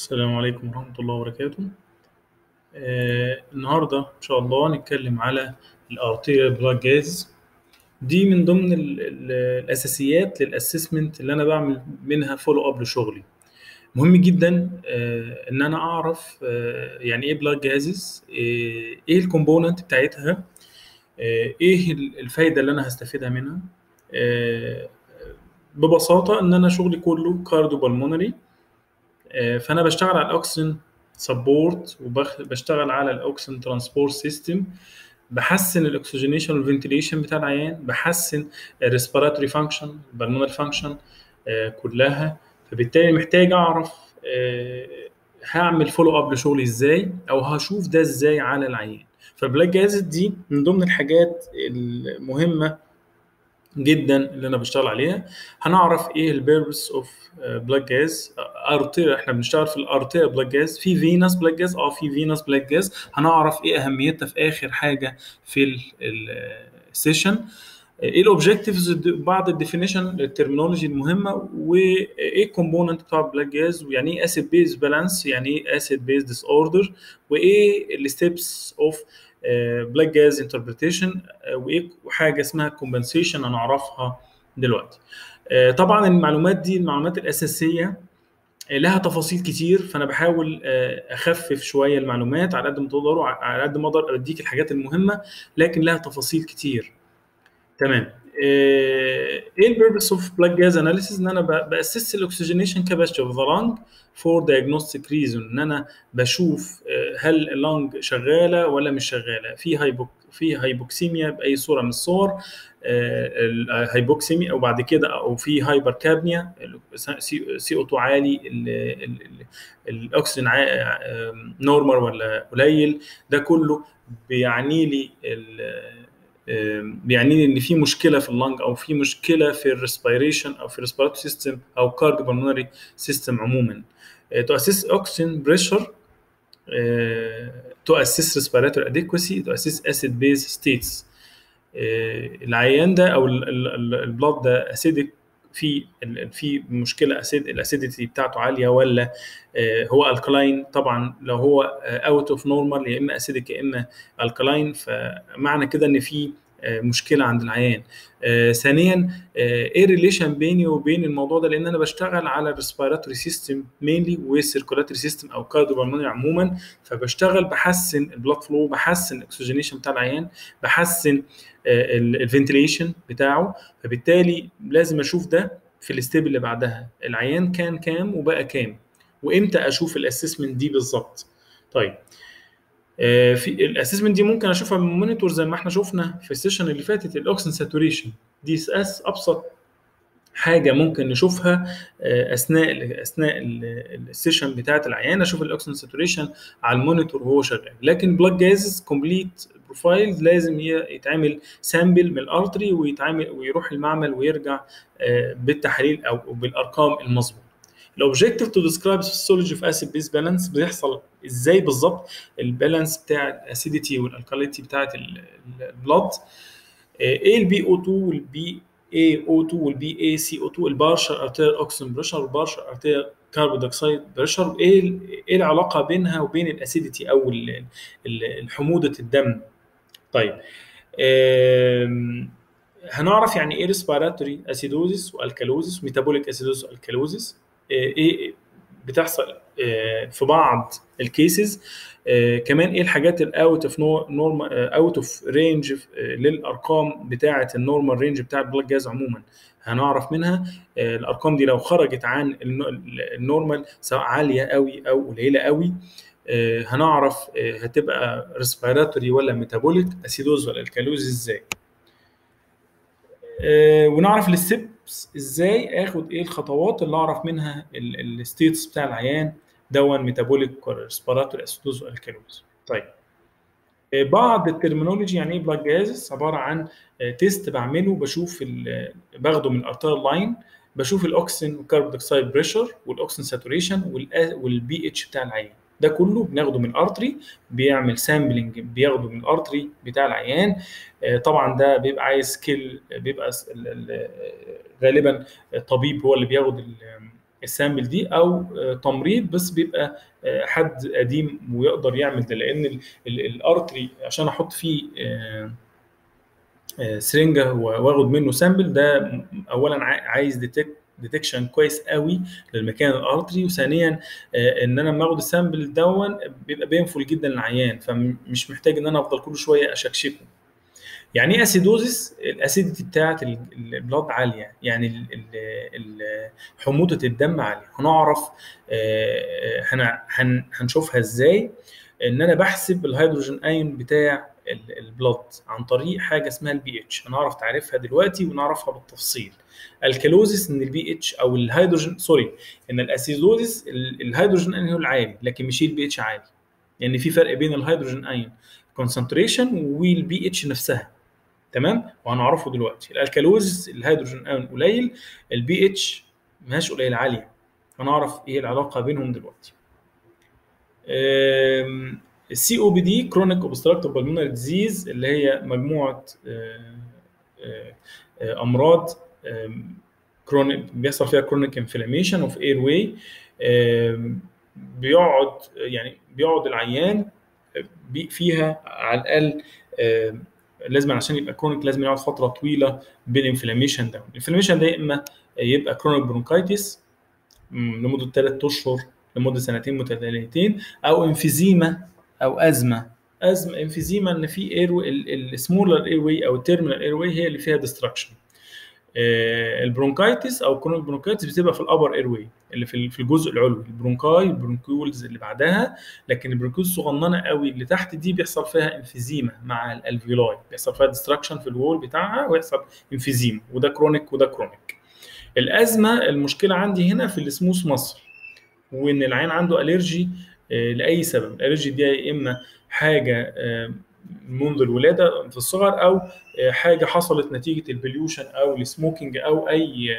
السلام عليكم ورحمة الله وبركاته آه النهاردة إن شاء الله نتكلم على الارتيريال بلاد جاز دي من ضمن ال ال الأساسيات للأسسمنت اللي أنا بعمل منها فولو أب لشغلي مهم جدا آه إن أنا أعرف آه يعني إيه بلاد جازز إيه الكومبوننت بتاعتها آه إيه الفايدة اللي أنا هستفيدها منها آه ببساطة إن أنا شغلي كله كارديو بالمونري فانا بشتغل على الاوكسجين سبورت وبشتغل على الاوكسجين ترانسبورت سيستم بحسن الاكسجينيشن والفنتيليشن بتاع العيان بحسن الريسبيراتوري فانكشن البلمونري فانكشن كلها فبالتالي محتاج اعرف هعمل فولو اب لشغلي ازاي او هشوف ده ازاي على العيان فالبلاك جازت دي من ضمن الحاجات المهمه جدا اللي انا بشتغل عليها هنعرف ايه البيربس اوف بلاك جاز ارتير احنا بنشتغل في الارتير بلاك جاز في فينس بلاك جاز اه في فينس بلاك جاز هنعرف ايه اهميتها في اخر حاجه في السيشن ايه الاوبجكتيفز بعض الديفينيشن الترمينولوجي المهمه وايه الكومبوننت بتاع البلاك جاز ويعني ايه اسيد بيز بالانس يعني ايه اسيد بيز ديس اوردر وايه الستبس اوف بلاك جاز انتربريتيشن وايه وحاجه اسمها كومبنسيشن هنعرفها دلوقتي طبعا المعلومات دي المعلومات الاساسيه لها تفاصيل كتير فانا بحاول اخفف شويه المعلومات على قد ما تقدروا على قد ما اقدر اديك الحاجات المهمه لكن لها تفاصيل كتير تمام ايه البيربس اوف بلاك جاز اناليسيس ان انا باسس الاكسجينيشن كاباسيتي اوف ذا لانج فور دايجنوستيك ريزون ان انا بشوف هل اللنج شغاله ولا مش شغاله في هايبوك في هايبوكسيميا باي صوره من الصور الهايبوكسيميا وبعد كده او في هايبر كابنيا سي او 2 عالي الاكسجين نورمال ولا قليل ده كله بيعني لي بيعني لي ان في مشكله في اللنج او في مشكله في الريسبيريشن او في الريسبيراتوري سيستم او كارديو بالمونري سيستم عموما to assess oxygen pressure to assess respiratory adequacy to assess acid base states العيان ده او البلاد ده اسيدك في في مشكله اسيد الاسيديتي بتاعته عاليه ولا هو الكلاين طبعا لو هو اوت اوف نورمال يا اما اسيدك يا اما الكلاين فمعنى كده ان في مشكله عند العيان آه ثانيا آه ايه الريليشن بيني وبين الموضوع ده لان انا بشتغل على الريسبيراتوري سيستم مينلي والسيركولاتوري سيستم او كارديو عموما فبشتغل بحسن البلاد فلو بحسن الاكسجينيشن بتاع العيان بحسن آه الفنتيليشن بتاعه فبالتالي لازم اشوف ده في الستيب اللي بعدها العيان كان كام وبقى كام وامتى اشوف الاسسمنت دي بالظبط طيب في الاسسمنت دي ممكن اشوفها من مونيتور زي ما احنا شفنا في السيشن اللي فاتت الاوكسجين ساتوريشن دي اس اس ابسط حاجه ممكن نشوفها اثناء اثناء السيشن بتاعه العيان اشوف الاوكسجين ساتوريشن على المونيتور وهو شغال لكن بلاك جازز كومبليت بروفايل لازم يتعمل سامبل من الارتري ويتعمل ويروح المعمل ويرجع بالتحاليل او بالارقام المظبوطه الاوبجيكتيف تو ديسكرايب فيسيولوجي اوف اسيد بيس بالانس بيحصل ازاي بالظبط البالانس بتاع الاسيديتي والالكاليتي بتاعه البلاد ايه البي او 2 والبي اي او 2 والبي اي سي او 2 البارشر ارتير اوكسجين بريشر والبارشر ارتير كاربون دايوكسيد بريشر ايه ايه العلاقه بينها وبين الاسيديتي او حموضه الدم طيب هنعرف يعني ايه ريسبيراتوري اسيدوزيس والكالوزيس ميتابوليك اسيدوزيس والكالوزيس ايه بتحصل في بعض الكيسز كمان ايه الحاجات الاوت اوف نورمال اوت اوف رينج للارقام بتاعه النورمال رينج بتاع البلاك جاز عموما هنعرف منها الارقام دي لو خرجت عن النورمال سواء عاليه قوي او قليله قوي هنعرف هتبقى ريسبيراتوري ولا ميتابوليك اسيدوز ولا الكالوز ازاي ونعرف الستبس ازاي اخد ايه الخطوات اللي اعرف منها الستيتس بتاع العيان دون ميتابوليك ولا ريسبيراتوري اسيدوز ولا الكالوز طيب بعض الترمينولوجي يعني ايه بلاك جازز عباره عن تيست بعمله بشوف باخده من الارتير لاين بشوف الاكسجين والكربون دايوكسيد بريشر والاكسجين ساتوريشن والبي اتش بتاع العيان ده كله بناخده من ارتري بيعمل سامبلنج بياخده من الارتري بتاع العيان طبعا ده بيبقى عايز سكيل بيبقى غالبا الطبيب هو اللي بياخد السامبل دي او تمريض بس بيبقى حد قديم ويقدر يعمل ده لان الارتري عشان احط فيه سرنجه واخد منه سامبل ده اولا عايز ديتكت ديتكشن كويس قوي للمكان الارتري وثانيا ان انا لما اخد السامبل دون بيبقى بينفل جدا للعيان فمش محتاج ان انا افضل كل شويه اشكشكه يعني ايه اسيدوزس الاسيديتي بتاعت البلاد عاليه يعني حموضه الدم عاليه هنعرف هنشوفها ازاي ان انا بحسب الهيدروجين ايون بتاع البلاد عن طريق حاجه اسمها البي اتش هنعرف تعريفها دلوقتي ونعرفها بالتفصيل الكالوزيس ان البي اتش او الهيدروجين سوري ان الاسيدوزيس الهيدروجين ايون العالي لكن مش البي اتش عالي لان يعني في فرق بين الهيدروجين ايون كونسنتريشن والبي اتش نفسها تمام وهنعرفه دلوقتي الالكالوزيس الهيدروجين ايون قليل البي اتش ماهاش قليل عاليه هنعرف ايه العلاقه بينهم دلوقتي السي او بي دي كرونيك اوبستراكتيف بالمونري ديزيز اللي هي مجموعه امراض كرونيك بيحصل فيها كرونيك انفلاميشن اوف اير واي بيقعد يعني بيقعد العيان فيها على الاقل لازم عشان يبقى كرونيك لازم يقعد فتره طويله بالانفلاميشن ده الانفلاميشن ده يا اما يبقى كرونيك برونكايتس لمده ثلاث اشهر لمده سنتين متتاليتين او انفيزيما او ازمه ازمه انفيزيما ان في اير السمولر اير واي او التيرمينال اير واي هي اللي فيها ديستراكشن البرونكايتس او كرونيك برونكايتس بتبقى في الابر اير واي اللي في في الجزء العلوي البرونكاي البرونكيولز اللي بعدها لكن البرونكيولز الصغننه قوي اللي تحت دي بيحصل فيها انفيزيما مع الالفيولاي بيحصل فيها ديستراكشن في الوول بتاعها ويحصل انفيزيما وده كرونيك وده كرونيك الازمه المشكله عندي هنا في السموث مصر وان العين عنده الرجي لاي سبب الالرجي دي يا اما حاجه منذ الولاده في الصغر او حاجه حصلت نتيجه البليوشن او السموكينج او اي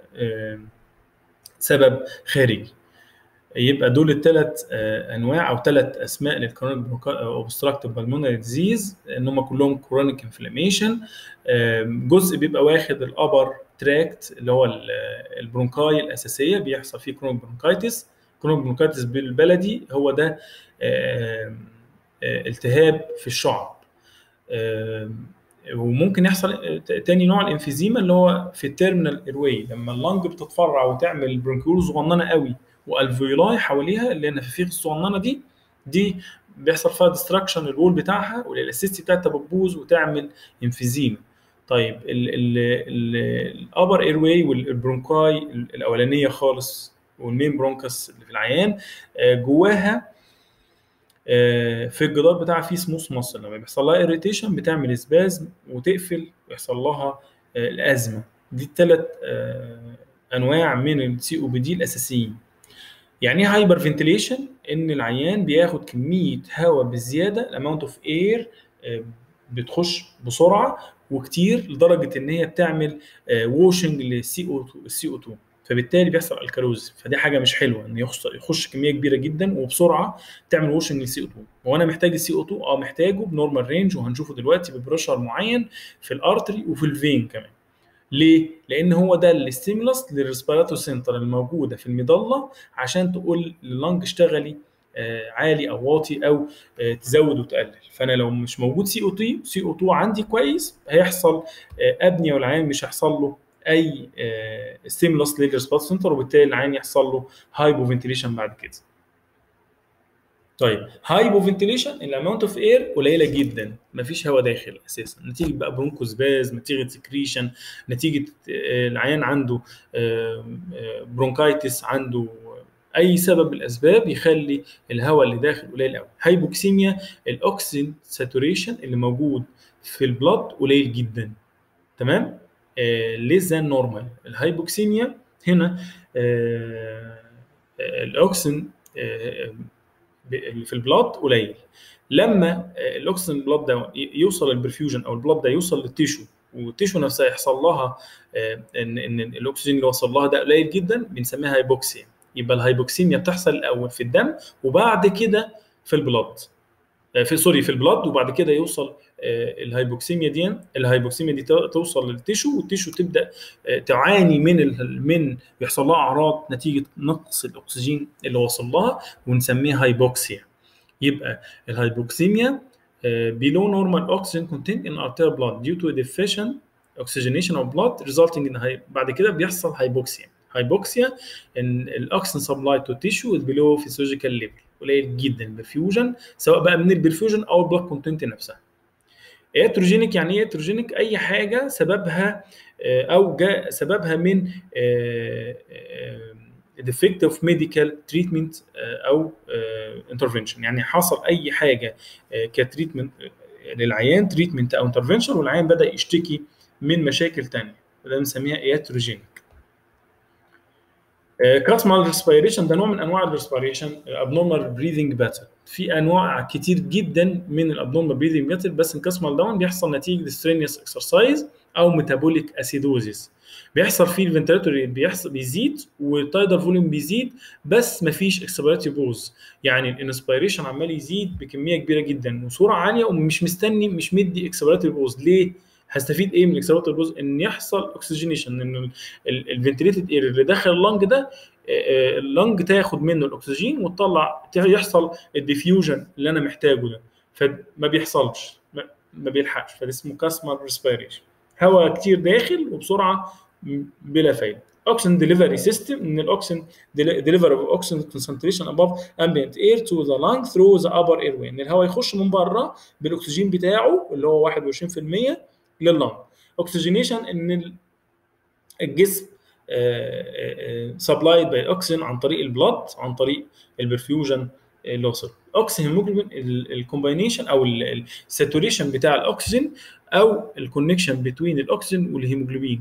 سبب خارجي يبقى دول الثلاث انواع او ثلاث اسماء للكرونيك اوبستراكتيف بالمونري ديزيز ان هم كلهم كرونيك انفلاميشن جزء بيبقى واخد الابر تراكت اللي هو البرونكاي الاساسيه بيحصل فيه كرونيك برونكايتس كرونيك برونكايتس بالبلدي هو ده التهاب في الشعب وممكن يحصل تاني نوع الانفيزيما اللي هو في التيرمينال ايرواي لما اللنج بتتفرع وتعمل برونكيول صغننه قوي والفيولاي حواليها اللي هي النفاخيخ الصغننه دي دي بيحصل فيها ديستراكشن الوول بتاعها والالاسيستي بتاعتها بتبوظ وتعمل انفيزيما طيب الابر اير واي والبرونكاي الاولانيه خالص والمين برونكس اللي في العيان جواها في الجدار بتاعها في سموث مصل لما بيحصل لها اريتيشن بتعمل سبازم وتقفل ويحصل لها الازمه دي الثلاث انواع من السي او بي دي الاساسيين يعني ايه هايبر فنتيليشن ان العيان بياخد كميه هواء بزياده الاماونت اوف اير بتخش بسرعه وكتير لدرجه ان هي بتعمل ووشنج للسي او السي او 2 فبالتالي بيحصل الكالوز فدي حاجه مش حلوه ان يخش يخش كميه كبيره جدا وبسرعه تعمل ووشنج للسي او 2 هو انا محتاج السي او 2 اه محتاجه بنورمال رينج وهنشوفه دلوقتي ببريشر معين في الارتري وفي الفين كمان ليه؟ لان هو ده الاستيمولس للريسبيراتور سنتر الموجوده في المظله عشان تقول لللنج اشتغلي آه عالي او واطي او آه تزود وتقلل فانا لو مش موجود سي او 2 سي او 2 عندي كويس هيحصل آه ابنيه والعيان مش هيحصل له اي ستيمولس للريسبيراتور سنتر وبالتالي العين يحصل له هايبو فنتيليشن بعد كده طيب هايبو فنتيليشن الاماونت اوف اير قليله جدا مفيش هواء داخل اساسا نتيجه بقى برونكوسباز نتيجه سكريشن نتيجه العيان عنده برونكايتس عنده اي سبب من الاسباب يخلي الهواء اللي داخل قليل قوي هايبوكسيميا الاكسجين ساتوريشن اللي موجود في البلد قليل جدا تمام ليس ذان نورمال الهايبوكسيميا هنا الاكسجين اللي في البلاد قليل لما الاكسجين البلاد ده يوصل البرفيوجن او البلاد ده يوصل للتيشو والتيشو نفسها يحصل لها ان ان الاكسجين اللي وصل لها ده قليل جدا بنسميها هايبوكسيا يبقى الهايبوكسيميا بتحصل الاول في الدم وبعد كده في البلاد في سوري في البلاد وبعد كده يوصل الهايبوكسيميا دي الهايبوكسيميا دي توصل للتيشو والتيشو تبدا تعاني من من بيحصل لها اعراض نتيجه نقص الاكسجين اللي وصل لها ونسميها هايبوكسيا يبقى الهايبوكسيميا below normal oxygen content in arterial blood due to deficient oxygenation of blood resulting in high بعد كده بيحصل هايبوكسيا هايبوكسيا ان الاكسجين سبلاي تو تيشو below physiological level قليل جدا البرفيوجن سواء بقى من البرفيوجن او البلاد كونتنت نفسها اتروجينيك يعني ايه اتروجينيك اي حاجه سببها او جاء سببها من ديفكت اوف ميديكال تريتمنت او انترفنشن يعني حصل اي حاجه كتريتمنت للعيان تريتمنت او انترفنشن والعيان بدا يشتكي من مشاكل ثانيه وده بنسميها اياتروجينيك كاسمال ريسبيريشن ده نوع من انواع الريسبيريشن ابنورمال بريذنج باترن في انواع كتير جدا من الابنورمال بريذنج باترن بس الكاسمال داون بيحصل نتيجه سترينيوس اكسرسايز او ميتابوليك اسيدوزيس بيحصل فيه الفنتراتوري بيحصل بيزيد والتايدر فوليوم بيزيد بس مفيش اكسبيراتي بوز يعني الانسبيريشن عمال يزيد بكميه كبيره جدا وسرعه عاليه ومش مستني مش مدي اكسبيراتي بوز ليه؟ هستفيد ايه من الاكسبيراتي بوز ان يحصل اوكسجينيشن ان الفنتليتد اير اللي داخل اللنج ده اللنج تاخد منه الاكسجين وتطلع يحصل الديفيوجن اللي انا محتاجه ده فما بيحصلش ما بيلحقش فده اسمه كاسمال ريسبيريشن هواء كتير داخل وبسرعه بلا فايده oxygen delivery system ان الاكسجين delivery of oxygen concentration above ambient air to the lung through the upper airway ان الهواء يخش من بره بالاكسجين بتاعه اللي هو 21% لللنج اوكسجينيشن ان الجسم سبلايد باي اوكسجين عن طريق البلد عن طريق البرفيوجن اللي وصل اوكسجين هيموجلوبين الكومباينيشن او الساتوريشن بتاع الاكسجين او الكونكشن بين الاكسجين والهيموجلوبين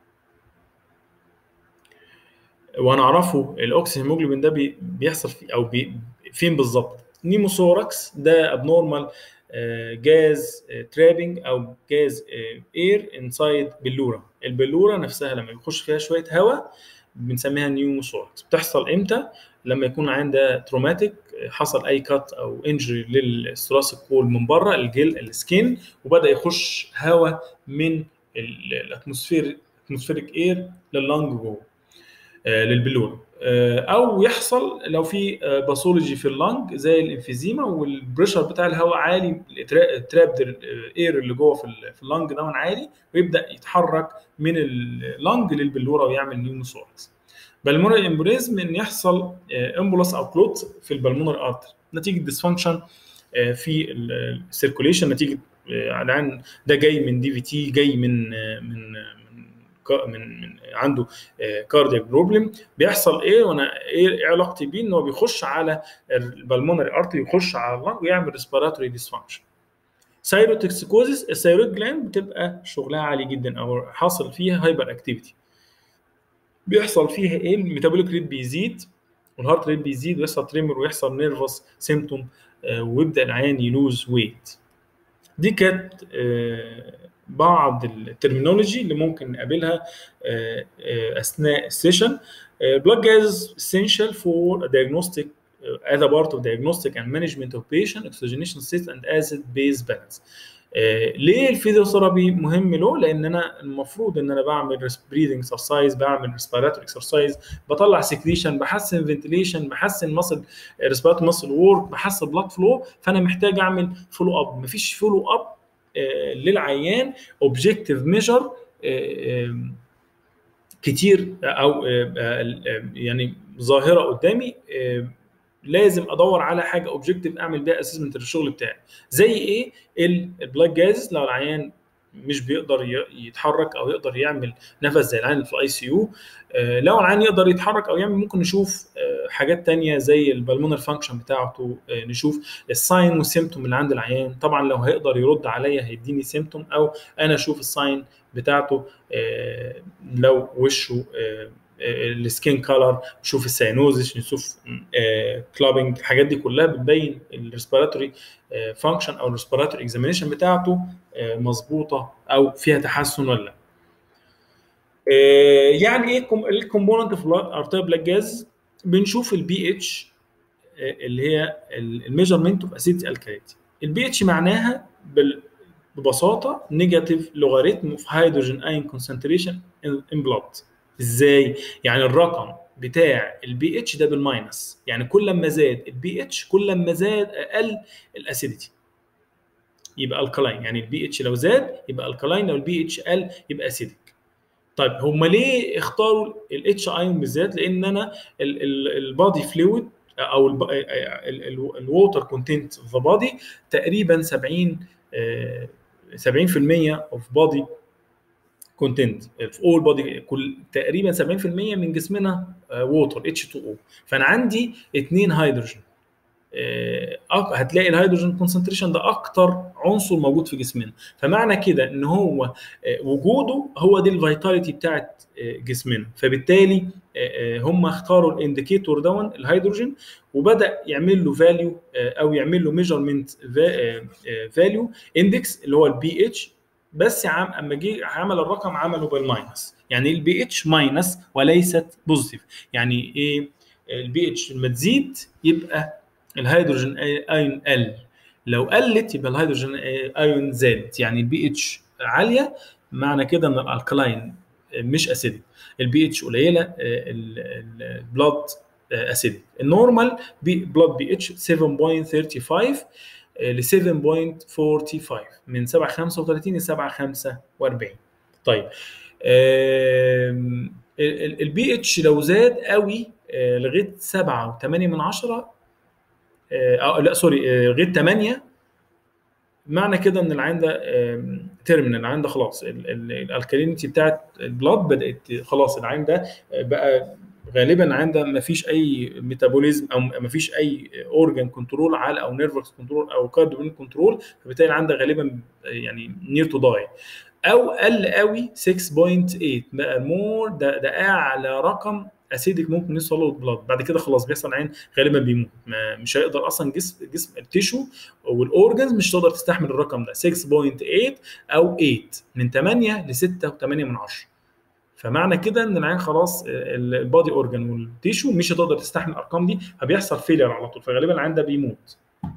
وهنعرفه الاكسجين هيموجلوبين ده بيحصل في او بي فين بالظبط نيموثوركس ده ابنورمال جاز ترابنج او جاز اير انسايد بلوره البلوره نفسها لما بيخش فيها شويه هواء بنسميها نيوموثوركس بتحصل امتى لما يكون عندها تروماتيك حصل اي كات او انجري للثراسيك كول من بره الجل السكين وبدا يخش هواء من الاتموسفير اتموسفيريك اير لللنج جوه للبلوره او يحصل لو في باثولوجي في اللنج زي الانفيزيما والبريشر بتاع الهواء عالي التراب اير اللي جوه في اللنج ده عالي ويبدا يتحرك من اللنج للبلوره ويعمل نيوموثوركس بالمونري امبوليزم ان يحصل امبولاس او كلوت في البلمونر ارتر نتيجه ديسفانكشن في السيركوليشن نتيجه العين ده جاي من دي في تي جاي من من من من عنده كاردياك بروبلم بيحصل ايه وانا ايه علاقتي بيه ان هو بيخش على البلمونري ارتري يخش على اللنج ويعمل ريسبيراتوري ديسفانكشن سايروتكسيكوزيس الثيرويد جلاند بتبقى شغلها عالي جدا او حاصل فيها هايبر اكتيفيتي بيحصل فيها ايه الميتابوليك ريت بيزيد والهارت ريت بيزيد ويحصل تريمر ويحصل نيرفس سيمتوم ويبدا العيان يلوز ويت دي كانت بعض الترمينولوجي اللي ممكن نقابلها اثناء السيشن blood gas essential for diagnostic as a part of diagnostic and management of patient oxygenation state and acid base balance ليه الفيزيوثيرابي مهم له؟ لان انا المفروض ان انا بعمل بريذنج اكسرسايز بعمل ريسبيراتوري اكسرسايز بطلع سكريشن بحسن فنتيليشن بحسن مصل ريسبيراتوري مصل وورك بحسن بلاد فلو فانا محتاج اعمل فولو اب مفيش فولو اب للعيان اوبجيكتيف ميجر كتير او يعني ظاهره قدامي لازم ادور على حاجه اوبجيكتيف اعمل بيها اسسمنت للشغل بتاعي زي ايه البلاك جاز لو العيان مش بيقدر يتحرك او يقدر يعمل نفس زي العيان في الاي سي يو لو العيان يقدر يتحرك او يعمل ممكن نشوف حاجات تانية زي البلمونر فانكشن بتاعته نشوف الساين والسيمتوم اللي عند العيان طبعا لو هيقدر يرد عليا هيديني سيمتوم او انا اشوف الساين بتاعته لو وشه السكين كولر نشوف الساينوزس نشوف كلابنج الحاجات دي كلها بتبين الريسبيراتوري فانكشن او الريسبيراتوري اكزامينشن بتاعته مظبوطه او فيها تحسن ولا لا يعني ايه الكومبوننت في ارتيريال بلاك جاز بنشوف البي اتش اللي هي الميجرمنت اوف اسيدتي الكاليتي البي اتش معناها بال- ببساطه نيجاتيف لوغاريتم اوف هيدروجين اين كونسنتريشن ان بلاد ازاي يعني الرقم بتاع البي اتش ده بالماينس يعني كل ما زاد البي اتش كل ما زاد اقل الاسيديتي يبقى الكلاين يعني البي اتش لو زاد يبقى الكلاين لو البي اتش قل يبقى اسيديك طيب هم ليه اختاروا الاتش ايون بالذات لان انا البادي فلويد او الووتر كونتنت اوف ذا بادي تقريبا 70 آه، 70% اوف بادي كونتنت في اول بادي كل تقريبا 70% من جسمنا ووتر اتش 2 او فانا عندي اثنين هيدروجين آه، أك- هتلاقي الهيدروجين كونسنتريشن ده اكتر عنصر موجود في جسمنا فمعنى كده ان هو آه، وجوده هو دي الفيتاليتي بتاعت آه، جسمنا فبالتالي آه، آه، هم اختاروا الانديكيتور دون الهيدروجين وبدا يعمل له فاليو او يعمل له ميجرمنت فاليو اندكس اللي هو البي اتش بس عم اما جه عمل الرقم عمله بالماينس يعني البي اتش ماينس وليست بوزيتيف يعني ايه البي اتش لما تزيد يبقى الهيدروجين ايون قل لو قلت يبقى الهيدروجين ايون زاد يعني البي اتش عاليه معنى كده ان الالكلاين مش اسيدك البي اتش قليله البلاد اسيدك النورمال بلاد بي اتش 7.35 ل 7.45 من 7.35 ل 7.45 طيب البي اتش لو زاد قوي آه، لغايه 7.8 من 10 آه لا سوري آه، لغايه 8 معنى كده ان العين ده تيرمينال العين ده خلاص الالكالينيتي بتاعت البلاد بدات خلاص العين ده آه، بقى غالبا العين ده ما فيش اي ميتابوليزم او ما فيش اي اورجان كنترول على او نيرفكس كنترول او كارديو كنترول فبالتالي العين ده غالبا يعني نير تو داي او قل قوي 6.8 بقى مور ده ده اعلى رقم اسيدك ممكن يوصل له البلاد بعد كده خلاص بيحصل عين غالبا بيموت ما مش هيقدر اصلا جسم جسم التيشو والاورجنز مش تقدر تستحمل الرقم ده 6.8 او 8 من 8 ل 6.8 من 10 فمعنى كده ان العين خلاص البادي اورجن والتيشو مش هتقدر تستحمل الارقام دي فبيحصل فيلير على طول فغالبا العين ده بيموت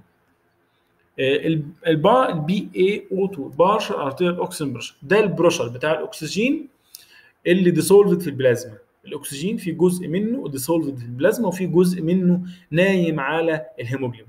البا البي اي او 2 بارشل ارتيريال اوكسجين بريشر ده البريشر بتاع الاكسجين اللي ديسولفد في البلازما الاكسجين في جزء منه ديسولفد في البلازما وفي جزء منه نايم على الهيموجلوبين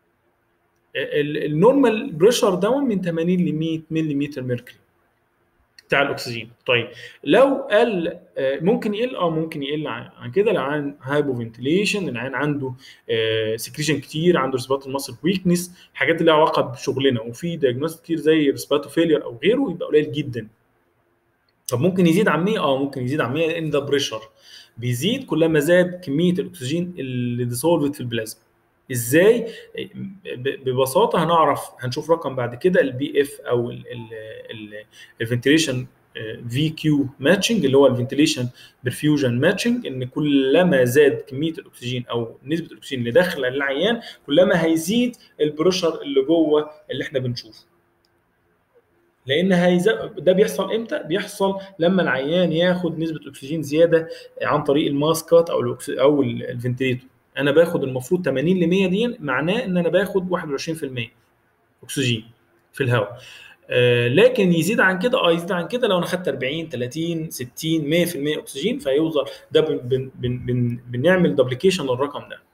النورمال بريشر داون من 80 ل 100 ملم ميركوري بتاع الاكسجين طيب لو قل ممكن يقل اه ممكن يقل عن كده لو عن هايبو فنتيليشن العين عنده سكريشن كتير عنده ريسباتو ماسل ويكنس حاجات اللي لها علاقه بشغلنا وفي دايجنوستيك كتير زي ريسباتو فيلير او غيره يبقى قليل جدا طب ممكن يزيد عن 100 اه ممكن يزيد عن 100 لان ده بريشر بيزيد كلما زاد كميه الاكسجين اللي ديسولفد في البلازما ازاي ببساطه هنعرف هنشوف رقم بعد كده البي اف او الفنتيليشن في كيو ماتشنج اللي هو الفنتيليشن برفيوجن ماتشنج ان كلما زاد كميه الاكسجين او نسبه الاكسجين اللي داخله للعيان كلما هيزيد البريشر اللي جوه اللي احنا بنشوفه لان هيز... ده بيحصل امتى؟ بيحصل لما العيان ياخد نسبه اكسجين زياده عن طريق الماسكات او الأكس... او الفنتليتور انا باخد المفروض 80 ل 100 دي معناه ان انا باخد 21% اكسجين في الهواء آه لكن يزيد عن كده اه يزيد عن كده لو انا خدت 40 30 60 100% اكسجين فيوصل ده بن بن بن بن بنعمل دوبليكيشن للرقم ده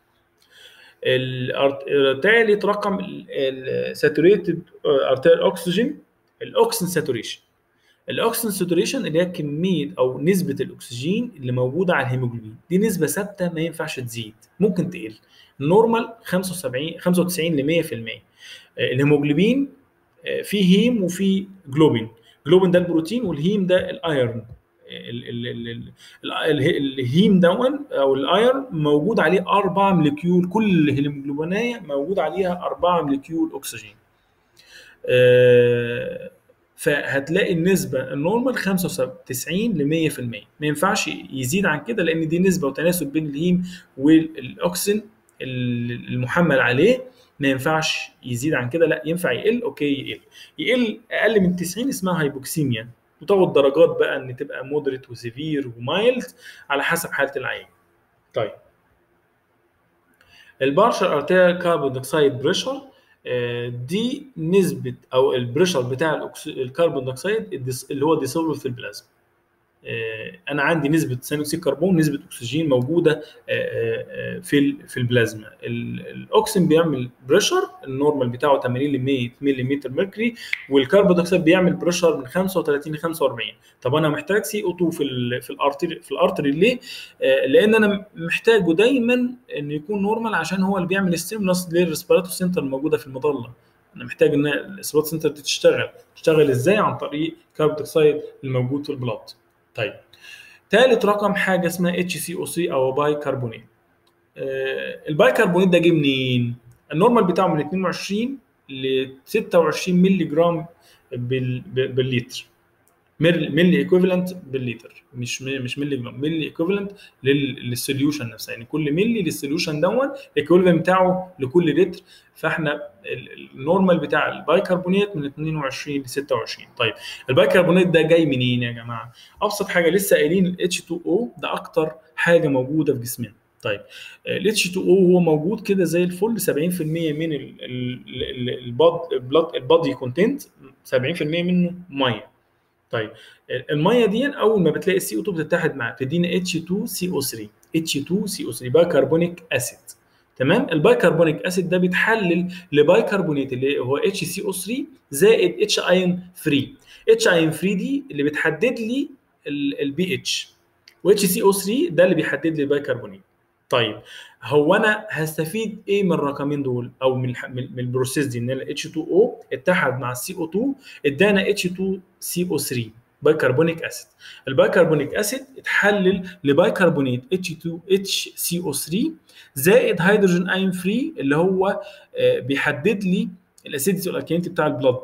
ثالث رقم الساتوريتد ارتيريال اوكسجين الاوكسجين ساتوريشن الاوكسجين ساتوريشن اللي هي كميه او نسبه الاكسجين اللي موجوده على الهيموجلوبين دي نسبه ثابته ما ينفعش تزيد ممكن تقل النورمال 75 95 ل 100% الهيموجلوبين فيه هيم وفيه جلوبين جلوبين ده البروتين والهيم ده الايرون الهيم دون او الايرون موجود عليه اربع موليكيول كل هيموجلوبينيه موجود عليها اربعه موليكيول اكسجين فهتلاقي النسبة النورمال 95 ل 100% ما ينفعش يزيد عن كده لأن دي نسبة وتناسب بين الهيم والأكسجين المحمل عليه ما ينفعش يزيد عن كده لا ينفع يقل اوكي يقل يقل اقل من 90 اسمها هايبوكسيميا وتاخد درجات بقى ان تبقى مودريت وسيفير ومايلد على حسب حاله العين طيب البارشل ارتيريال كاربون دايوكسيد بريشر آه، دي نسبه او البريشر بتاع الأكس- الكربون دايوكسيد الديس- اللي هو ديسولف في البلازما آه، انا عندي نسبه ثاني اكسيد الكربون نسبه اكسجين موجوده آه، آه، آه، في ال- في البلازما ال- الاكسجين بيعمل بريشر النورمال بتاعه 80 ل 100 ملم ميركوري والكربون دايوكسيد بيعمل بريشر من 35 ل 45 طب انا محتاج سي او 2 في ال في الارتري في الارتري ليه؟ آه، لان انا محتاجه دايما انه يكون نورمال عشان هو اللي بيعمل ستيمولس للريسبيراتور سنتر الموجوده في المظله انا محتاج ان الريسبيراتور سنتر دي تشتغل تشتغل ازاي عن طريق كربون دايوكسيد الموجود في البلاد طيب ثالث رقم حاجه اسمها اتش سي او سي او باي كربونات آه، الباي كربونات ده جه منين؟ النورمال بتاعه من 22 ل 26 مللي جرام بال- ب- بالليتر مل- ملي ايكوفالنت بالليتر مش م- مش ملي جرام ملي ايكوفالنت للسوليوشن نفسها يعني كل ملي للسوليوشن دون الايكوفالنت بتاعه لكل لتر فاحنا ال- ال- النورمال بتاع البايكربونات من 22 ل 26 طيب البايكربونات ده جاي منين يا جماعه؟ ابسط حاجه لسه قايلين ال H2O ده اكتر حاجه موجوده في جسمنا طيب ال H2O هو موجود كده زي الفل 70% من ال- ال- ال- الباد البلاد البادي كونتنت 70% منه ميه طيب الميه دي اول ما بتلاقي السي او 2 بتتحد معاها بتدينا اتش 2 سي او 3 اتش 2 سي او 3 بايكربونيك اسيد تمام البايكربونيك اسيد ده بيتحلل لبايكربونات اللي هو اتش سي او 3 زائد اتش اين فري اتش اين فري دي اللي بتحدد لي البي اتش واتش سي او 3 ده اللي بيحدد لي البايكربونات طيب هو انا هستفيد ايه من الرقمين دول او من الح- من من البروسيس دي ان ال H2O اتحد مع السي او 2 ادانا H2CO3 بايكربونيك اسيد البايكربونيك اسيد اتحلل لبايكربونات H2HCO3 زائد هيدروجين ايون فري اللي هو آه، بيحدد لي الاسيديتي والالكالينيتي بتاع البلد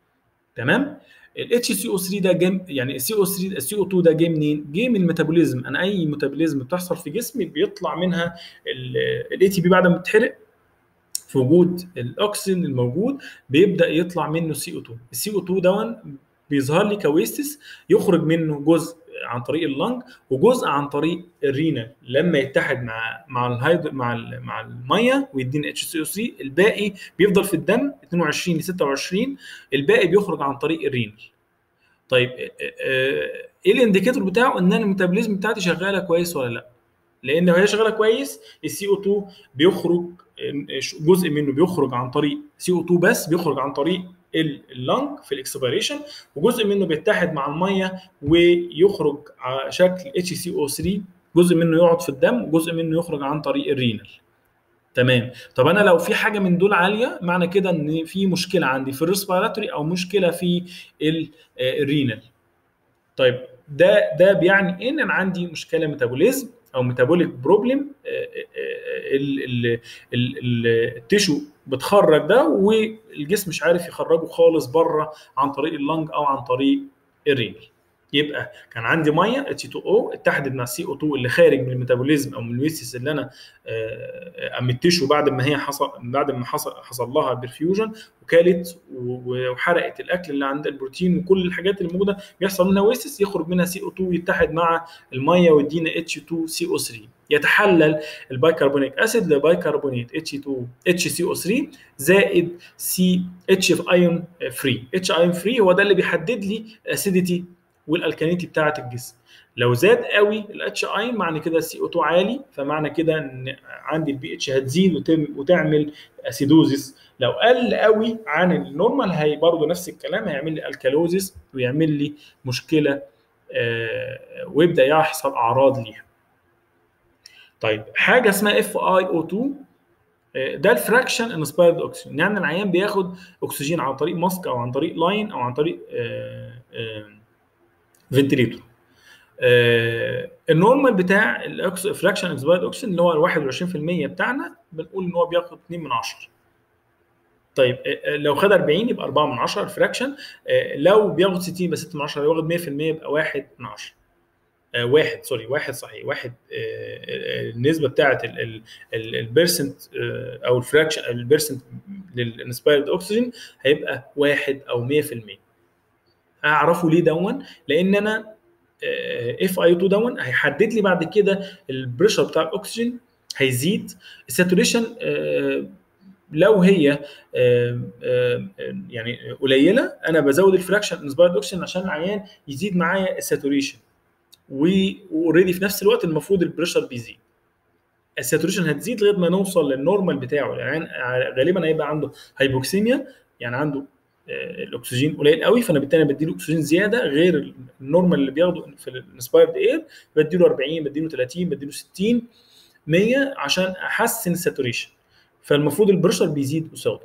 تمام ال HCO3 ده جاي يعني السي او 3 السي او 2 ده جاي منين؟ جاي من الميتابوليزم انا اي ميتابوليزم بتحصل في جسمي بيطلع منها الاي تي بي بعد ما بتتحرق في وجود الاكسجين الموجود بيبدا يطلع منه سي او 2 السي او 2 دون بيظهر لي كويستس يخرج منه جزء عن طريق اللنج وجزء عن طريق الرينا لما يتحد مع مع الهيد مع ال مع الميه ويدينا اتش سي او 3 الباقي بيفضل في الدم 22 ل 26 الباقي بيخرج عن طريق الرينال طيب آه، آه، ايه الانديكيتور بتاعه ان انا الميتابوليزم بتاعتي شغاله كويس ولا لا لان لو هي شغاله كويس السي او 2 بيخرج جزء منه بيخرج عن طريق سي او 2 بس بيخرج عن طريق اللنج في الاكسبيريشن وجزء منه بيتحد مع الميه ويخرج على شكل اتش سي او 3 جزء منه يقعد في الدم وجزء منه يخرج عن طريق الرينال تمام طب انا لو في حاجه من دول عاليه معنى كده ان في مشكله عندي في الريسبيراتوري او مشكله في ال- آه، الرينال طيب ده ده بيعني ايه ان انا عندي مشكله ميتابوليزم او ميتابوليك بروبلم التيشو بتخرج ده والجسم مش عارف يخرجه خالص بره عن طريق اللنج او عن طريق الرينال يبقى كان عندي ميه H2O اتحدت مع CO2 اللي خارج من الميتابوليزم او من الويستس اللي انا آه، امتشه بعد ما هي حصل بعد ما حصل حصل لها برفيوجن وكالت و- وحرقت الاكل اللي عند البروتين وكل الحاجات اللي موجوده بيحصل منها ويستس يخرج منها CO2 يتحد مع الميه ويدينا H2CO3 يتحلل البايكربونيك اسيد لبايكربونات H2 HCO3 زائد سي اتش في ايون فري اتش ايون فري هو ده اللي بيحدد لي الاسيديتي والالكالينيتي بتاعه الجسم لو زاد قوي الاتش اي معنى كده السي او 2 عالي فمعنى كده ان عندي البي اتش هتزيد وتم وتعمل اسيدوزيس لو قل قوي عن النورمال هي برضه نفس الكلام هيعمل لي الكالوزيس ويعمل لي مشكله آه، ويبدا يحصل اعراض ليها طيب حاجه اسمها اف اي او 2 آه، ده الفراكشن انسبايرد اوكسجين يعني العيان بياخد اكسجين عن طريق ماسك او عن طريق لاين او عن طريق فنتليتور النورمال بتاع الفراكشن انسبايرد اوكسجين اللي هو ال 21% بتاعنا بنقول ان هو بياخد 2 من 10 طيب آه، آه، لو خد 40 يبقى 4 من 10 الفراكشن آه، لو بياخد 60 يبقى 6 من 10 لو واخد 100% يبقى 1 من 10 آه، واحد سوري واحد صحيح واحد آه، آه، النسبه بتاعت البيرسنت او الفراكشن البيرسنت للانسبايرد اوكسجين هيبقى واحد او 100% اعرفه ليه دون لان انا اف اي 2 دون هيحدد لي بعد كده البريشر بتاع الاكسجين هيزيد الساتوريشن لو هي آم، آم، آم، يعني قليله انا بزود الفراكشن انسبايرد اوكسجين عشان العيان يزيد معايا الساتوريشن واوريدي في نفس الوقت المفروض البريشر بيزيد الساتوريشن هتزيد لغايه ما نوصل للنورمال بتاعه يعني غالبا هيبقى عنده هايبوكسيميا يعني عنده آه، الاكسجين قليل قوي فانا بالتالي بديله اكسجين زياده غير النورمال اللي بياخده في الانسبايرد اير بديله 40 بديله 30 بديله 60 100 عشان احسن الساتوريشن فالمفروض البريشر بيزيد قصاده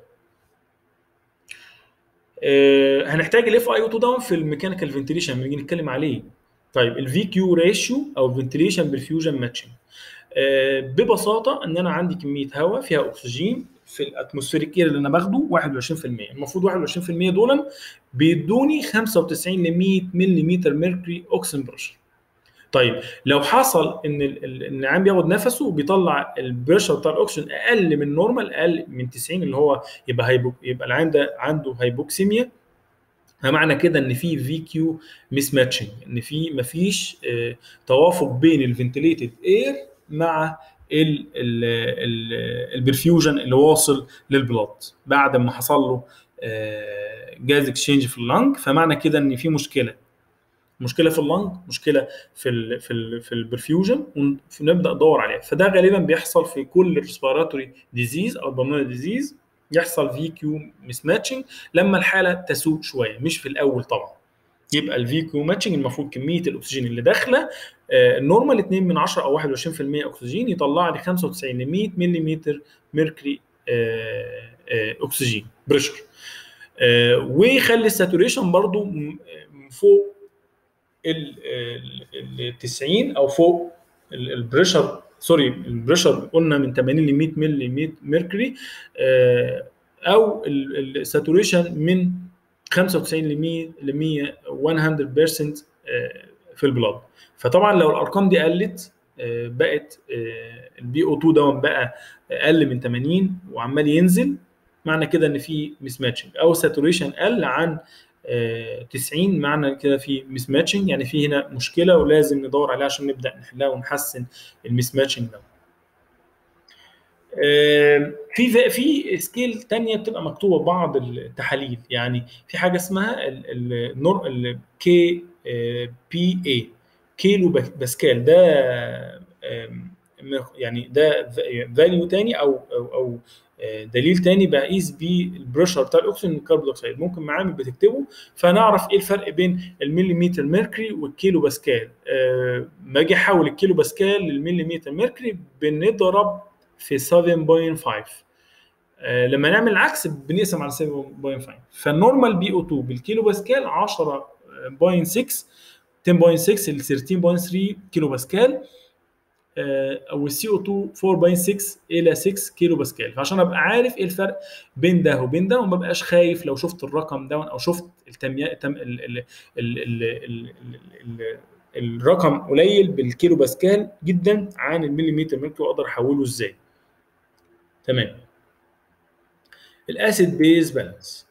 آه، هنحتاج الاف اي او 2 داون في الميكانيكال فنتيليشن لما نيجي نتكلم عليه طيب الفي كيو ريشيو او فنتيليشن برفيوجن ماتشنج ببساطه ان انا عندي كميه هواء فيها اكسجين في الاتموسفيريك اير اللي انا باخده 21% المفروض 21% دول بيدوني 95 ل 100 ملم ميركوري اوكسجين بريشر طيب لو حصل ان ال- ال- ان العيان بياخد نفسه بيطلع البريشر بتاع الاكسجين اقل من نورمال اقل من 90 اللي هو يبقى هيبو يبقى العيان ده عنده هايبوكسيميا معنى كده ان في في كيو ميس ماتشنج ان في مفيش آه، توافق بين الفنتليتد اير مع ال- ال- ال- البرفيوجن اللي واصل للبلاد بعد ما حصل له آه، جاز اكسشينج في اللنج فمعنى كده ان في مشكله مشكله في اللنج مشكله في ال في ال في البرفيوجن ونبدا ندور عليها فده غالبا بيحصل في كل ريسبيراتوري ديزيز او بالمونري ديزيز يحصل في كيو مس ماتشنج لما الحاله تسوء شويه مش في الاول طبعا يبقى الفي كيو ماتشنج المفروض كميه الاكسجين اللي داخله آه، النورمال 2 من 10 او 21% اكسجين يطلع لي 95 ل 100 ملم ميركوري آه، آه، اكسجين بريشر آه، ويخلي الساتوريشن برضو م- م- فوق ال ال 90 او فوق ال- البريشر سوري البريشر قلنا من 80 ل 100 ملي ميركوري آه، او ال- الساتوريشن من 95 ل 100 ل 100 100% آه، في البلاد فطبعا لو الارقام دي قلت آه، بقت البي او 2 ده بقى اقل من 80 وعمال ينزل معنى كده ان في مس ماتشنج او ساتوريشن قل عن آه، 90 معنى كده في مس ماتشنج يعني في هنا مشكله ولازم ندور عليها عشان نبدا نحلها ونحسن المس ماتشنج ده آه، في في سكيل تانية بتبقى مكتوبه في بعض التحاليل يعني في حاجه اسمها النور الكي بي اي كيلو باسكال ده آم، يعني ده فاليو تاني او او او آه، دليل تاني بقيس بيه البريشر بتاع الاكسجين والكربون دايوكسيد ممكن معامل بتكتبه فنعرف ايه الفرق بين المليمتر ميركوري والكيلو باسكال آه، ما اجي احول الكيلو باسكال للمليمتر ميركوري بنضرب في 7.5 آه، لما نعمل العكس بنقسم على 7.5 فالنورمال بي او 2 بالكيلو باسكال 10.6 10.6 ل 13.3 كيلو باسكال آه، او السي او 2 4.6 الى 6 كيلو باسكال فعشان ابقى عارف ايه الفرق بين ده وبين ده وما بقاش خايف لو شفت الرقم ده او شفت التميا تم ال ال ال ال ال ال ال الرقم قليل بالكيلو باسكال جدا عن المليمتر ميركوري واقدر احوله ازاي تمام الاسيد بيز بالانس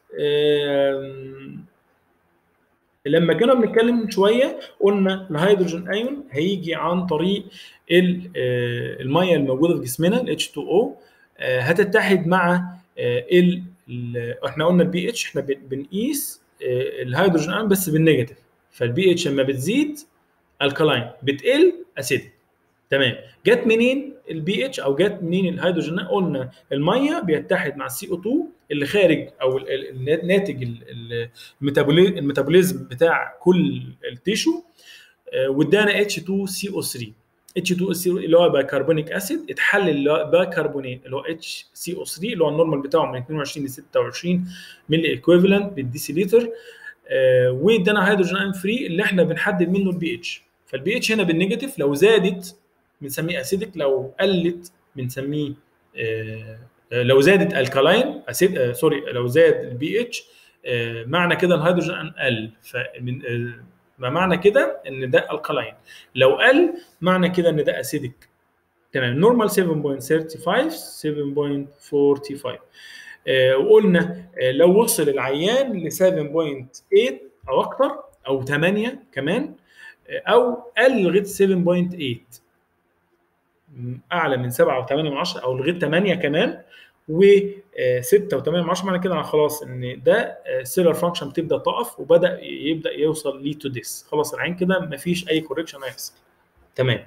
لما كنا بنتكلم من شويه قلنا الهيدروجين ايون هيجي عن طريق ال- آه، الميه الموجوده في جسمنا ال H2O آه، هتتحد مع آه، ال ال- احنا قلنا البي اتش احنا بن- بنقيس آه، الهيدروجين ايون بس بالنيجاتيف فالبي اتش لما بتزيد الكلاين بتقل اسيدك تمام جت منين البي اتش او جت منين الهيدروجين قلنا الميه بيتحد مع السي او 2 اللي خارج او ال- ال- الناتج ال- ال- الميتابولي- الميتابوليزم بتاع كل التيشو آه، وادانا اتش 2 سي او 3 اتش 2 سي اللي هو بايكربونيك اسيد اتحلل بايكربونات اللي هو اتش سي او 3 اللي هو النورمال بتاعه من 22 ل 26 ملي ايكويفالنت بالديسيليتر آه، وادانا هيدروجين ايون فري اللي احنا بنحدد منه البي اتش فالبي اتش هنا بالنيجاتيف لو زادت بنسميه اسيدك لو قلت بنسميه آه، آه، لو زادت الكالاين اسيد آه، سوري لو زاد البي اتش معنى كده الهيدروجين ايون قل فمن آه، ما معنى كده ان ده الكالاين لو قل معنى كده ان ده اسيدك تمام نورمال 7.35 7.45 آه، وقلنا آه، لو وصل العيان ل 7.8 او اكتر او 8 كمان آه، او قل لغايه 7.8 م، اعلى من 7 و8 من 10 او لغايه 8 كمان و6 و8 معنى كده انا خلاص ان ده السيلر فانكشن بتبدا تقف وبدا يبدا يوصل لي تو ديس خلاص العين كده مفيش اي كوركشن هيحصل تمام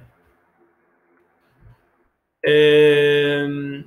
آم،